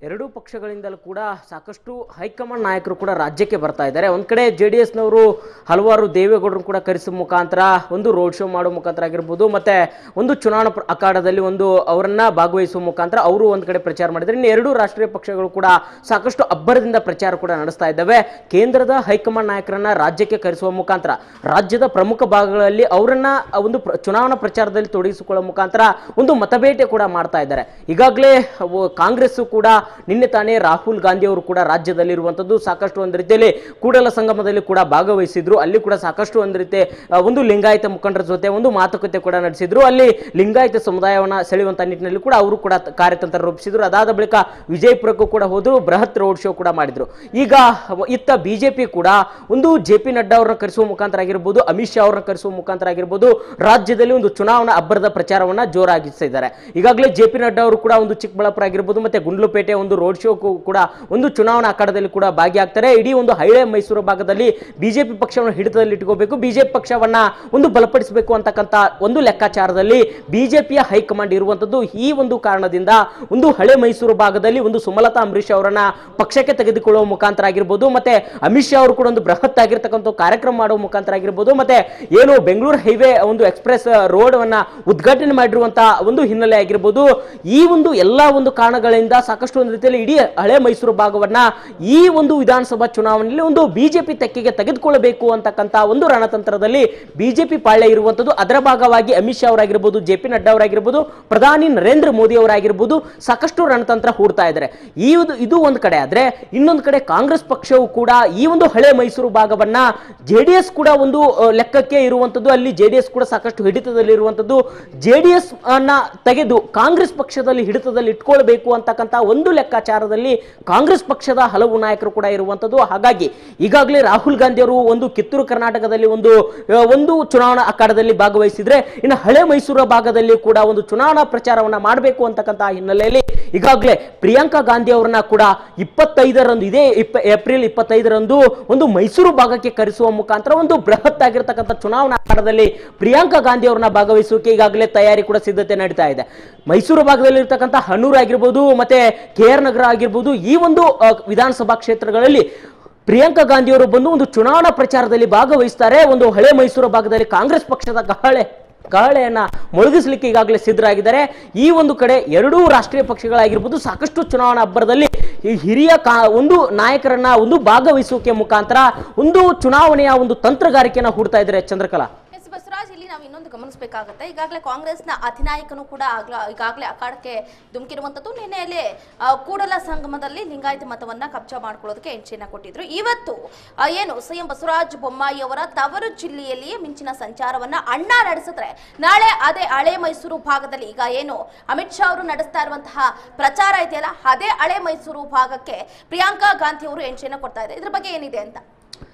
B: ಎರಡೂ ಪಕ್ಷಗಳಿಂದಲೂ ಕೂಡ ಸಾಕಷ್ಟು ಹೈಕಮಾಂಡ್ ನಾಯಕರು ಕೂಡ ರಾಜ್ಯಕ್ಕೆ ಬರ್ತಾ ಇದ್ದಾರೆ ಒಂದು ಕಡೆ ಜೆ ಡಿ ಎಸ್ನವರು ಹಲವಾರು ದೇವೇಗೌಡರು ಕೂಡ ಕರೆಸುವ ಮುಖಾಂತರ ಒಂದು ರೋಡ್ ಶೋ ಮಾಡೋ ಮುಖಾಂತರ ಆಗಿರ್ಬೋದು ಮತ್ತೆ ಒಂದು ಚುನಾವಣಾ ಪ್ರ- ಅಖಾಡದಲ್ಲಿ ಒಂದು ಅವರನ್ನ ಭಾಗವಹಿಸುವ ಮುಖಾಂತರ ಅವರು ಒಂದು ಕಡೆ ಪ್ರಚಾರ ಮಾಡಿದ್ದಾರೆ ಇನ್ನು ಎರಡೂ ರಾಷ್ಟ್ರೀಯ ಪಕ್ಷಗಳು ಕೂಡ ಸಾಕಷ್ಟು ಅಬ್ಬರದಿಂದ ಪ್ರಚಾರ ಕೂಡ ನಡೆಸ್ತಾ ಇದ್ದಾವೆ ಕೇಂದ್ರದ ಹೈಕಮಾಂಡ್ ನಾಯಕರನ್ನ ರಾಜ್ಯಕ್ಕೆ ಕರೆಸುವ ಮುಖಾಂತರ ರಾಜ್ಯದ ಪ್ರಮುಖ ಭಾಗಗಳಲ್ಲಿ ಅವರನ್ನ ಒಂದು ಪ್ರ- ಚುನಾವಣಾ ಪ್ರಚಾರದಲ್ಲಿ ತೊಡಗಿಸಿಕೊಳ್ಳುವ ಮುಖಾಂತರ ಒಂದು ಮತಬೇಟೆ ಕೂಡ ಮಾಡ್ತಾ ಇದ್ದಾರೆ ಈಗಾಗಲೇ ಕಾಂಗ್ರೆಸ್ ಕೂಡ ನಿನ್ನೆ ತಾನೇ ರಾಹುಲ್ ಗಾಂಧಿ ಅವರು ಕೂಡ ರಾಜ್ಯದಲ್ಲಿರುವಂಥದ್ದು ಸಾಕಷ್ಟು ಒಂದು ರೀತಿಯಲ್ಲಿ ಕೂಡಲ ಸಂಗಮದಲ್ಲಿ ಕೂಡ ಭಾಗವಹಿಸಿದ್ರು ಅಲ್ಲಿ ಕೂಡ ಸಾಕಷ್ಟು ಒಂದು ರೀತಿ ಆ, ಒಂದು ಲಿಂಗಾಯತ ಮುಖಂಡರ ಜೊತೆ ಒಂದು ಮಾತುಕತೆ ಕೂಡ ನಡೆಸಿದ್ರು ಅಲ್ಲಿ ಲಿಂಗಾಯತ ಸಮುದಾಯವನ್ನ ಸೆಳೆಯುವಂತ ನಿಟ್ಟಿನಲ್ಲಿ ಕೂಡ ಅವರು ಕೂಡ ತ- ಕಾರ್ಯತಂತ್ರ ರೂಪಿಸಿದ್ರು ಅದಾದ ಬಳಿಕ ವಿಜಯಪುರಕ್ಕೂ ಕೂಡ ಹೋದ್ರು ಬೃಹತ್ ರೋಡ್ ಶೋ ಕೂಡ ಮಾಡಿದ್ರು ಈಗ ಇತ್ತ ಬಿಜೆಪಿ ಕೂಡ ಒಂದು ಜೆ ಪಿ ನಡ್ಡಾ ಅವರನ್ನ ಕರೆಸುವ ಮುಖಾಂತರ ಆಗಿರ್ಬೋದು ಅಮಿತ್ ಶಾ ಅವರನ್ನ ಕರೆಸುವ ಮುಖಾಂತರ ಆಗಿರ್ಬೋದು ರಾಜ್ಯದಲ್ಲಿ ಒಂದು ಚುನಾವಣಾ ಅಬ್ಬರದ ಪ್ರಚಾರವನ್ನ ಜೋರಾಗಿಸಿದ್ದಾರೆ ಈಗಾಗಲೇ ಜೆ ಪಿ ನಡ್ಡಾ ಅವರು ಕೂಡ ಒಂದು ಚಿಕ್ಕಬಳ್ಳಾಪುರ ಆಗಿರ್ಬೋದು ಮತ್ತೆ ಗುಂಡ್ಲುಪೇಟೆ ಒಂದು ರೋಡ್ ಶೋ ಕೂಡ ಒಂದು ಚುನಾವಣಾ ಅಖಾಡದಲ್ಲಿ ಕೂಡ ಭಾಗಿಯಾಗ್ತಾರೆ ಇಡೀ ಒಂದು ಹೈಳೆ ಮೈಸೂರು ಭಾಗದಲ್ಲಿ ಬಿಜೆಪಿ ಪಕ್ಷವನ್ನು ಹಿಡಿತದಲ್ಲಿ ಇಟ್ಕೋಬೇಕು ಬಿಜೆಪಿ ಪಕ್ಷವನ್ನ ಒಂದು ಬಲಪಡಿಸಬೇಕು ಅಂತಕ್ಕಂಥ ಒಂದು ಲೆಕ್ಕಾಚಾರದಲ್ಲಿ ಬಿಜೆಪಿಯ ಹೈಕಮಾಂಡ್ ಇರುವಂತದ್ದು ಈ ಒಂದು ಕಾರಣದಿಂದ ಒಂದು ಹಳೆ ಮೈಸೂರು ಭಾಗದಲ್ಲಿ ಒಂದು ಸುಮಲತಾ ಅಂಬರೀಶ್ ಅವರನ್ನ ಪಕ್ಷಕ್ಕೆ ತೆಗೆದುಕೊಳ್ಳುವ ಮುಖಾಂತರ ಆಗಿರ್ಬೋದು ಮತ್ತೆ ಅಮಿತ್ ಶಾ ಅವರು ಕೂಡ ಒಂದು ಬೃಹತ್ ಆಗಿರ್ತಕ್ಕಂಥ ಕಾರ್ಯಕ್ರಮ ಮಾಡುವ ಮುಖಾಂತರ ಆಗಿರ್ಬೋದು ಮತ್ತೆ ಏನು ಬೆಂಗಳೂರು ಹೈವೇ ಒಂದು ಎಕ್ಸ್ಪ್ರೆಸ್ ರೋಡ್ ಅನ್ನ ಉದ್ಘಾಟನೆ ಮಾಡಿರುವಂತಹ ಒಂದು ಹಿನ್ನೆಲೆ ಆಗಿರ್ಬೋದು ಈ ಒಂದು ಎಲ್ಲಾ ಒಂದು ಕಾರಣಗಳಿಂದ ಸಾಕಷ್ಟು ಒಂದು ರೀತಿಯಲ್ಲಿ ಇಡೀ ಹಳೆ ಮೈಸೂರು ಭಾಗವನ್ನ ಈ ಒಂದು ವಿಧಾನಸಭಾ ಚುನಾವಣೆಯಲ್ಲಿ ಒಂದು ಬಿಜೆಪಿ ತೆಕ್ಕೆಗೆ ತೆಗೆದುಕೊಳ್ಳಬೇಕು ಅಂತಕ್ಕಂಥ ಒಂದು ರಣತಂತ್ರದಲ್ಲಿ ಬಿಜೆಪಿ ಪಾಳ್ಯ ಇರುವಂತದ್ದು ಅದರ ಭಾಗವಾಗಿ ಅಮಿತ್ ಶಾ ಅವರಾಗಿರ್ಬೋದು ಜೆ ಪಿ ನಡ್ಡಾ ಅವರಾಗಿರ್ಬೋದು ಪ್ರಧಾನಿ ನರೇಂದ್ರ ಮೋದಿ ಅವರಾಗಿರ್ಬೋದು ಸಾಕಷ್ಟು ರಣತಂತ್ರ ಹೂಡ್ತಾ ಇದ್ದಾರೆ ಈ ಒಂದು ಇದು ಒಂದು ಕಡೆ ಆದ್ರೆ ಇನ್ನೊಂದು ಕಡೆ ಕಾಂಗ್ರೆಸ್ ಪಕ್ಷವು ಕೂಡ ಈ ಒಂದು ಹಳೆ ಮೈಸೂರು ಭಾಗವನ್ನ ಜೆ ಡಿ ಎಸ್ ಕೂಡ ಒಂದು ಆ, ಲೆಕ್ಕಕ್ಕೆ ಇರುವಂತದ್ದು ಅಲ್ಲಿ ಜೆ ಡಿ ಎಸ್ ಕೂಡ ಸಾಕಷ್ಟು ಹಿಡಿತದಲ್ಲಿ ಇರುವಂತದ್ದು ಜೆ ಡಿ ಎಸ್ ಅನ್ನ ತೆಗೆದು ಕಾಂಗ್ರೆಸ್ ಪಕ್ಷದಲ್ಲಿ ಹಿಡಿತದಲ್ಲಿ ಇಟ್ಕೊಳ್ಬೇಕು ಅಂತಕ್ಕಂಥ ಒಂದು ಲೆಕ್ಕಾಚಾರದಲ್ಲಿ ಕಾಂಗ್ರೆಸ್ ಪಕ್ಷದ ಹಲವು ನಾಯಕರು ಕೂಡ ಇರುವಂತದ್ದು ಹಾಗಾಗಿ ಈಗಾಗಲೇ ರಾಹುಲ್ ಗಾಂಧಿ ಅವರು ಒಂದು ಕಿತ್ತೂರು ಕರ್ನಾಟಕದಲ್ಲಿ ಒಂದು ಆ, ಒಂದು ಚುನಾವಣಾ ಅಖಾಡದಲ್ಲಿ ಭಾಗವಹಿಸಿದ್ರೆ ಇನ್ನು ಹಳೆ ಮೈಸೂರು ಭಾಗದಲ್ಲಿ ಕೂಡ ಒಂದು ಚುನಾವಣಾ ಪ್ರಚಾರವನ್ನ ಮಾಡಬೇಕು ಅಂತಕ್ಕಂಥ ಹಿನ್ನೆಲೆಯಲ್ಲಿ ಈಗಾಗಲೇ ಪ್ರಿಯಾಂಕಾ ಗಾಂಧಿ ಅವರನ್ನ ಕೂಡ ಇಪ್ಪತ್ತೈದರಂದು ಇದೇ ಇಪ್ಪ ಏಪ್ರಿಲ್ ಇಪ್ಪತ್ತೈದರಂದು ಒಂದು ಮೈಸೂರು ಭಾಗಕ್ಕೆ ಕರೆಸುವ ಮುಖಾಂತರ ಒಂದು ಬೃಹತ್ ಆಗಿರ್ತಕ್ಕಂಥ ಚುನಾವಣಾ ಅಖಾಡದಲ್ಲಿ ಪ್ರಿಯಾಂಕಾ ಗಾಂಧಿ ಅವರನ್ನ ಭಾಗವಹಿಸೋಕೆ ಈಗಾಗಲೇ ತಯಾರಿ ಕೂಡ ಸಿದ್ಧತೆ ನಡೀತಾ ಇದೆ ಮೈಸೂರು ಭಾಗದಲ್ಲಿ ಇರ್ತಕ್ಕಂಥ ಹನೂರು ಆಗಿರ್ಬೋದು ಮತ್ತೆ ಕೆ ಆರ್ ನಗರ ಆಗಿರ್ಬೋದು ಈ ಒಂದು ಆ, ವಿಧಾನಸಭಾ ಕ್ಷೇತ್ರಗಳಲ್ಲಿ ಪ್ರಿಯಾಂಕಾ ಗಾಂಧಿ ಅವರು ಬಂದು ಒಂದು ಚುನಾವಣಾ ಪ್ರಚಾರದಲ್ಲಿ ಭಾಗವಹಿಸ್ತಾರೆ ಒಂದು ಹಳೆ ಮೈಸೂರು ಭಾಗದಲ್ಲಿ ಕಾಂಗ್ರೆಸ್ ಪಕ್ಷದ ಕಹಳೆ ಕಹಳೆಯನ್ನ ಮೊಳಗಿಸ್ಲಿಕ್ಕೆ ಈಗಾಗಲೇ ಸಿದ್ಧರಾಗಿದ್ದಾರೆ ಈ ಒಂದು ಕಡೆ ಎರಡೂ ರಾಷ್ಟ್ರೀಯ ಪಕ್ಷಗಳಾಗಿರ್ಬೋದು ಸಾಕಷ್ಟು ಚುನಾವಣಾ ಅಬ್ಬರದಲ್ಲಿ ಈ ಹಿರಿಯ ಕಾ ಒಂದು ನಾಯಕರನ್ನ ಒಂದು ಭಾಗವಹಿಸುವಿಕೆ ಮುಖಾಂತರ ಒಂದು ಚುನಾವಣೆಯ ಒಂದು ತಂತ್ರಗಾರಿಕೆಯನ್ನ ಹೂಡ್ತಾ ಇದ್ದಾರೆ ಚಂದ್ರಕಲಾ
A: ಎಸ್ ಬಸವರಾಜ್ ಇಲ್ಲಿ ನಾವು ಇನ್ನೊಂದು ಗಮನಿಸಬೇಕಾಗುತ್ತೆ ಈಗಾಗಲೇ ಕಾಂಗ್ರೆಸ್ನ ಅಧಿನಾಯಕನು ಕೂಡ ಆಗ್ಲ ಈಗಾಗಲೇ ಅಖಾಡಕ್ಕೆ ಧುಮುಕಿರುವಂಥದ್ದು ನಿನ್ನೆಯಲ್ಲಿ ಆ, ಕೂಡಲ ಸಂಗಮದಲ್ಲಿ ಲಿಂಗಾಯತ ಮತವನ್ನ ಕಬ್ಜಾ ಮಾಡ್ಕೊಳ್ಳೋದಕ್ಕೆ ಎಂಟ್ರಿಯನ್ನ ಕೊಟ್ಟಿದ್ರು ಇವತ್ತು ಆ, ಏನು ಸಿಎಂ ಬಸವರಾಜ ಬೊಮ್ಮಾಯಿ ಅವರ ತವರು ಜಿಲ್ಲೆಯಲ್ಲಿಯೇ ಮಿಂಚಿನ ಸಂಚಾರವನ್ನ ಅಣ್ಣ ನಡೆಸಿದ್ರೆ ನಾಳೆ ಅದೇ ಹಳೆ ಮೈಸೂರು ಭಾಗದಲ್ಲಿ ಈಗ ಏನು ಅಮಿತ್ ಶಾ ಅವರು ನಡೆಸ್ತಾ ಇರುವಂತಹ ಪ್ರಚಾರ ಇದೆಯಲ್ಲ ಅದೇ ಹಳೆ ಮೈಸೂರು ಭಾಗಕ್ಕೆ ಪ್ರಿಯಾಂಕಾ ಗಾಂಧಿ ಅವರು ಎಂಟ್ರಿಯನ್ನ ಕೊಡ್ತಾ ಇದ್ದಾರೆ ಇದ್ರ ಬಗ್ಗೆ ಏನಿದೆ ಅಂತ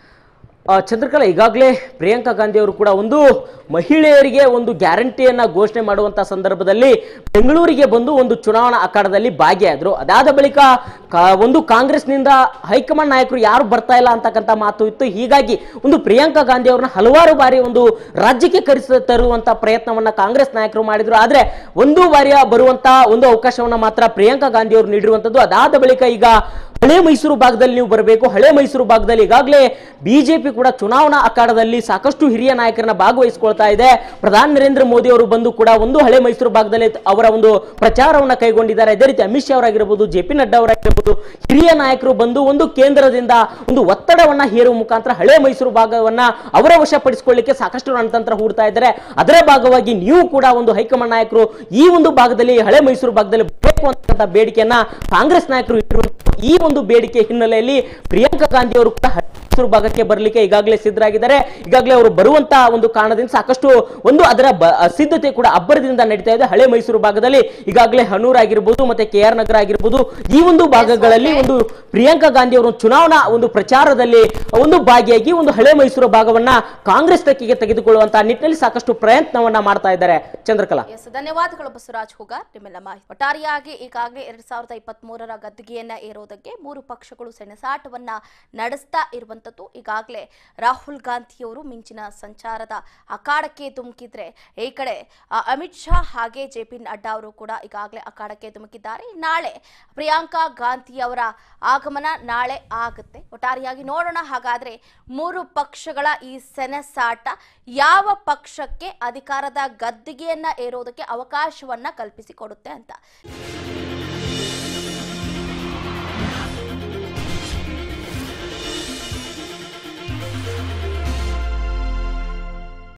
B: ಆ, ಚಂದ್ರಕಲಾ ಈಗಾಗಲೇ ಪ್ರಿಯಾಂಕಾ ಗಾಂಧಿ ಅವರು ಕೂಡ ಒಂದು ಮಹಿಳೆಯರಿಗೆ ಒಂದು ಗ್ಯಾರಂಟಿಯನ್ನ ಘೋಷಣೆ ಮಾಡುವಂತ ಸಂದರ್ಭದಲ್ಲಿ ಬೆಂಗಳೂರಿಗೆ ಬಂದು ಒಂದು ಚುನಾವಣಾ ಅಖಾಡದಲ್ಲಿ ಭಾಗಿಯಾದ್ರು ಅದಾದ ಬಳಿಕ ಕಾ- ಒಂದು ಕಾಂಗ್ರೆಸ್ನಿಂದ ಹೈಕಮಾಂಡ್ ನಾಯಕರು ಯಾರು ಬರ್ತಾ ಇಲ್ಲ ಅಂತಕ್ಕಂಥ ಮಾತು ಇತ್ತು ಹೀಗಾಗಿ ಒಂದು ಪ್ರಿಯಾಂಕಾ ಗಾಂಧಿ ಅವ್ರನ್ನ ಹಲವಾರು ಬಾರಿ ಒಂದು ರಾಜ್ಯಕ್ಕೆ ಕರೆಸ ತರುವಂತ ಪ್ರಯತ್ನವನ್ನ ಕಾಂಗ್ರೆಸ್ ನಾಯಕರು ಮಾಡಿದ್ರು ಆದ್ರೆ ಒಂದು ಬಾರಿಯ ಬರುವಂತ ಒಂದು ಅವಕಾಶವನ್ನ ಮಾತ್ರ ಪ್ರಿಯಾಂಕಾ ಗಾಂಧಿ ಅವರು ನೀಡಿರುವಂತದ್ದು ಅದಾದ ಬಳಿಕ ಈಗ ಹಳೆ ಮೈಸೂರು ಭಾಗದಲ್ಲಿ ನೀವು ಬರಬೇಕು ಹಳೆ ಮೈಸೂರು ಭಾಗದಲ್ಲಿ ಈಗಾಗಲೇ ಬಿಜೆಪಿ ಕೂಡ ಚುನಾವಣಾ ಅಖಾಡದಲ್ಲಿ ಸಾಕಷ್ಟು ಹಿರಿಯ ನಾಯಕರನ್ನ ಭಾಗವಹಿಸಿಕೊಳ್ತಾ ಇದೆ ಪ್ರಧಾನಿ ನರೇಂದ್ರ ಮೋದಿ ಅವರು ಬಂದು ಕೂಡ ಒಂದು ಹಳೆ ಮೈಸೂರು ಭಾಗದಲ್ಲಿ ಅವರ ಒಂದು ಪ್ರಚಾರವನ್ನ ಕೈಗೊಂಡಿದ್ದಾರೆ ಅದೇ ರೀತಿ ಅಮಿತ್ ಶಾ ಅವರಾಗಿರ್ಬೋದು ಜೆ ಪಿ ನಡ್ಡಾ ಅವರಾಗಿರ್ಬೋದು ಹಿರಿಯ ನಾಯಕರು ಬಂದು ಒಂದು ಕೇಂದ್ರದಿಂದ ಒಂದು ಒತ್ತಡವನ್ನ ಹೇರುವ ಮುಖಾಂತರ ಹಳೆ ಮೈಸೂರು ಭಾಗವನ್ನ ಅವರ ವಶಪಡಿಸಿಕೊಳ್ಳಿಕ್ಕೆ ಸಾಕಷ್ಟು ರಣತಂತ್ರ ಹೂಡ್ತಾ ಇದ್ದಾರೆ ಅದರ ಭಾಗವಾಗಿ ನೀವು ಕೂಡ ಒಂದು ಹೈಕಮಾಂಡ್ ನಾಯಕರು ಈ ಒಂದು ಭಾಗದಲ್ಲಿ ಹಳೆ ಮೈಸೂರು ಭಾಗದಲ್ಲಿ ಬೇಕು ಅಂತಕ್ಕಂಥ ಬೇಡಿಕೆಯನ್ನ ಕಾಂಗ್ರೆಸ್ ನಾಯಕರು ಇಟ್ಟಿರುವಂತ ಈ ಒಂದು ಬೇಡಿಕೆ ಹಿನ್ನೆಲೆಯಲ್ಲಿ ಪ್ರಿಯಾಂಕಾ ಗಾಂಧಿ ಅವರು ಕೂಡ ಹಳೆ ಮೈಸೂರು ಭಾಗಕ್ಕೆ ಬರಲಿಕ್ಕೆ ಈಗಾಗಲೇ ಸಿದ್ಧರಾಗಿದ್ದಾರೆ ಈಗಾಗಲೇ ಅವರು ಬರುವಂತ ಒಂದು ಕಾರಣದಿಂದ ಸಾಕಷ್ಟು ಒಂದು ಅದರ ಬ- ಸಿದ್ಧತೆ ಕೂಡ ಅಬ್ಬರದಿಂದ ನಡೀತಾ ಇದೆ ಹಳೆ ಮೈಸೂರು ಭಾಗದಲ್ಲಿ ಈಗಾಗಲೇ ಹನೂರ್ ಆಗಿರ್ಬೋದು ಮತ್ತೆ ಕೆ ಆರ್ ನಗರ ಆಗಿರ್ಬೋದು ಈ ಒಂದು ಭಾಗಗಳಲ್ಲಿ ಒಂದು ಪ್ರಿಯಾಂಕಾ ಗಾಂಧಿ ಅವರು ಚುನಾವಣಾ ಒಂದು ಪ್ರಚಾರದಲ್ಲಿ ಒಂದು ಭಾಗಿಯಾಗಿ ಒಂದು ಹಳೆ ಮೈಸೂರು ಭಾಗವನ್ನ ಕಾಂಗ್ರೆಸ್ ತೆಕ್ಕೆಗೆ ತೆಗೆದುಕೊಳ್ಳುವಂತಹ ನಿಟ್ಟಿನಲ್ಲಿ ಸಾಕಷ್ಟು ಪ್ರಯತ್ನವನ್ನ ಮಾಡ್ತಾ ಇದ್ದಾರೆ ಚಂದ್ರಕಲಾ
A: ಎಸ್ ಧನ್ಯವಾದಗಳು ಬಸವರಾಜ್ ಹುಗಾರ್ ನಿಮ್ಮೆಲ್ಲ ಮಾಹಿತಿ ಒಟ್ಟಾರೆಯಾಗಿ ಈಗಾಗಲೇ ಎರಡ್ ಸಾವಿರದ ಇಪ್ಪತ್ತ್ ಮೂರರ ಗದ್ದಿಗೆಯನ್ನ ಏರೋದಕ್ಕೆ ಮೂರು ಪಕ್ಷಗಳು ಸೆಣಸಾಟವನ್ನ ನಡೆಸ್ತಾ ಇರುವಂತದ್ದು ಅನ್ನುವಂಥದ್ದು ಈಗಾಗಲೇ ರಾಹುಲ್ ಗಾಂಧಿಯವರು ಮಿಂಚಿನ ಸಂಚಾರದ ಅಖಾಡಕ್ಕೆ ಧುಮುಕಿದ್ರೆ ಈ ಕಡೆ ಆ, ಅಮಿತ್ ಶಾ ಹಾಗೆ ಜೆ ಪಿ ನಡ್ಡಾ ಅವರು ಕೂಡ ಈಗಾಗಲೇ ಅಖಾಡಕ್ಕೆ ಧುಮುಕಿದ್ದಾರೆ ನಾಳೆ ಪ್ರಿಯಾಂಕಾ ಗಾಂಧಿ ಅವರ ಆಗಮನ ನಾಳೆ ಆಗುತ್ತೆ ಒಟ್ಟಾರೆಯಾಗಿ ನೋಡೋಣ ಹಾಗಾದ್ರೆ ಮೂರು ಪಕ್ಷಗಳ ಈ ಸೆಣಸಾಟ ಯಾವ ಪಕ್ಷಕ್ಕೆ ಅಧಿಕಾರದ ಗದ್ದಿಗೆಯನ್ನ ಏರೋದಕ್ಕೆ ಅವಕಾಶವನ್ನ ಕಲ್ಪಿಸಿಕೊಡುತ್ತೆ ಅಂತ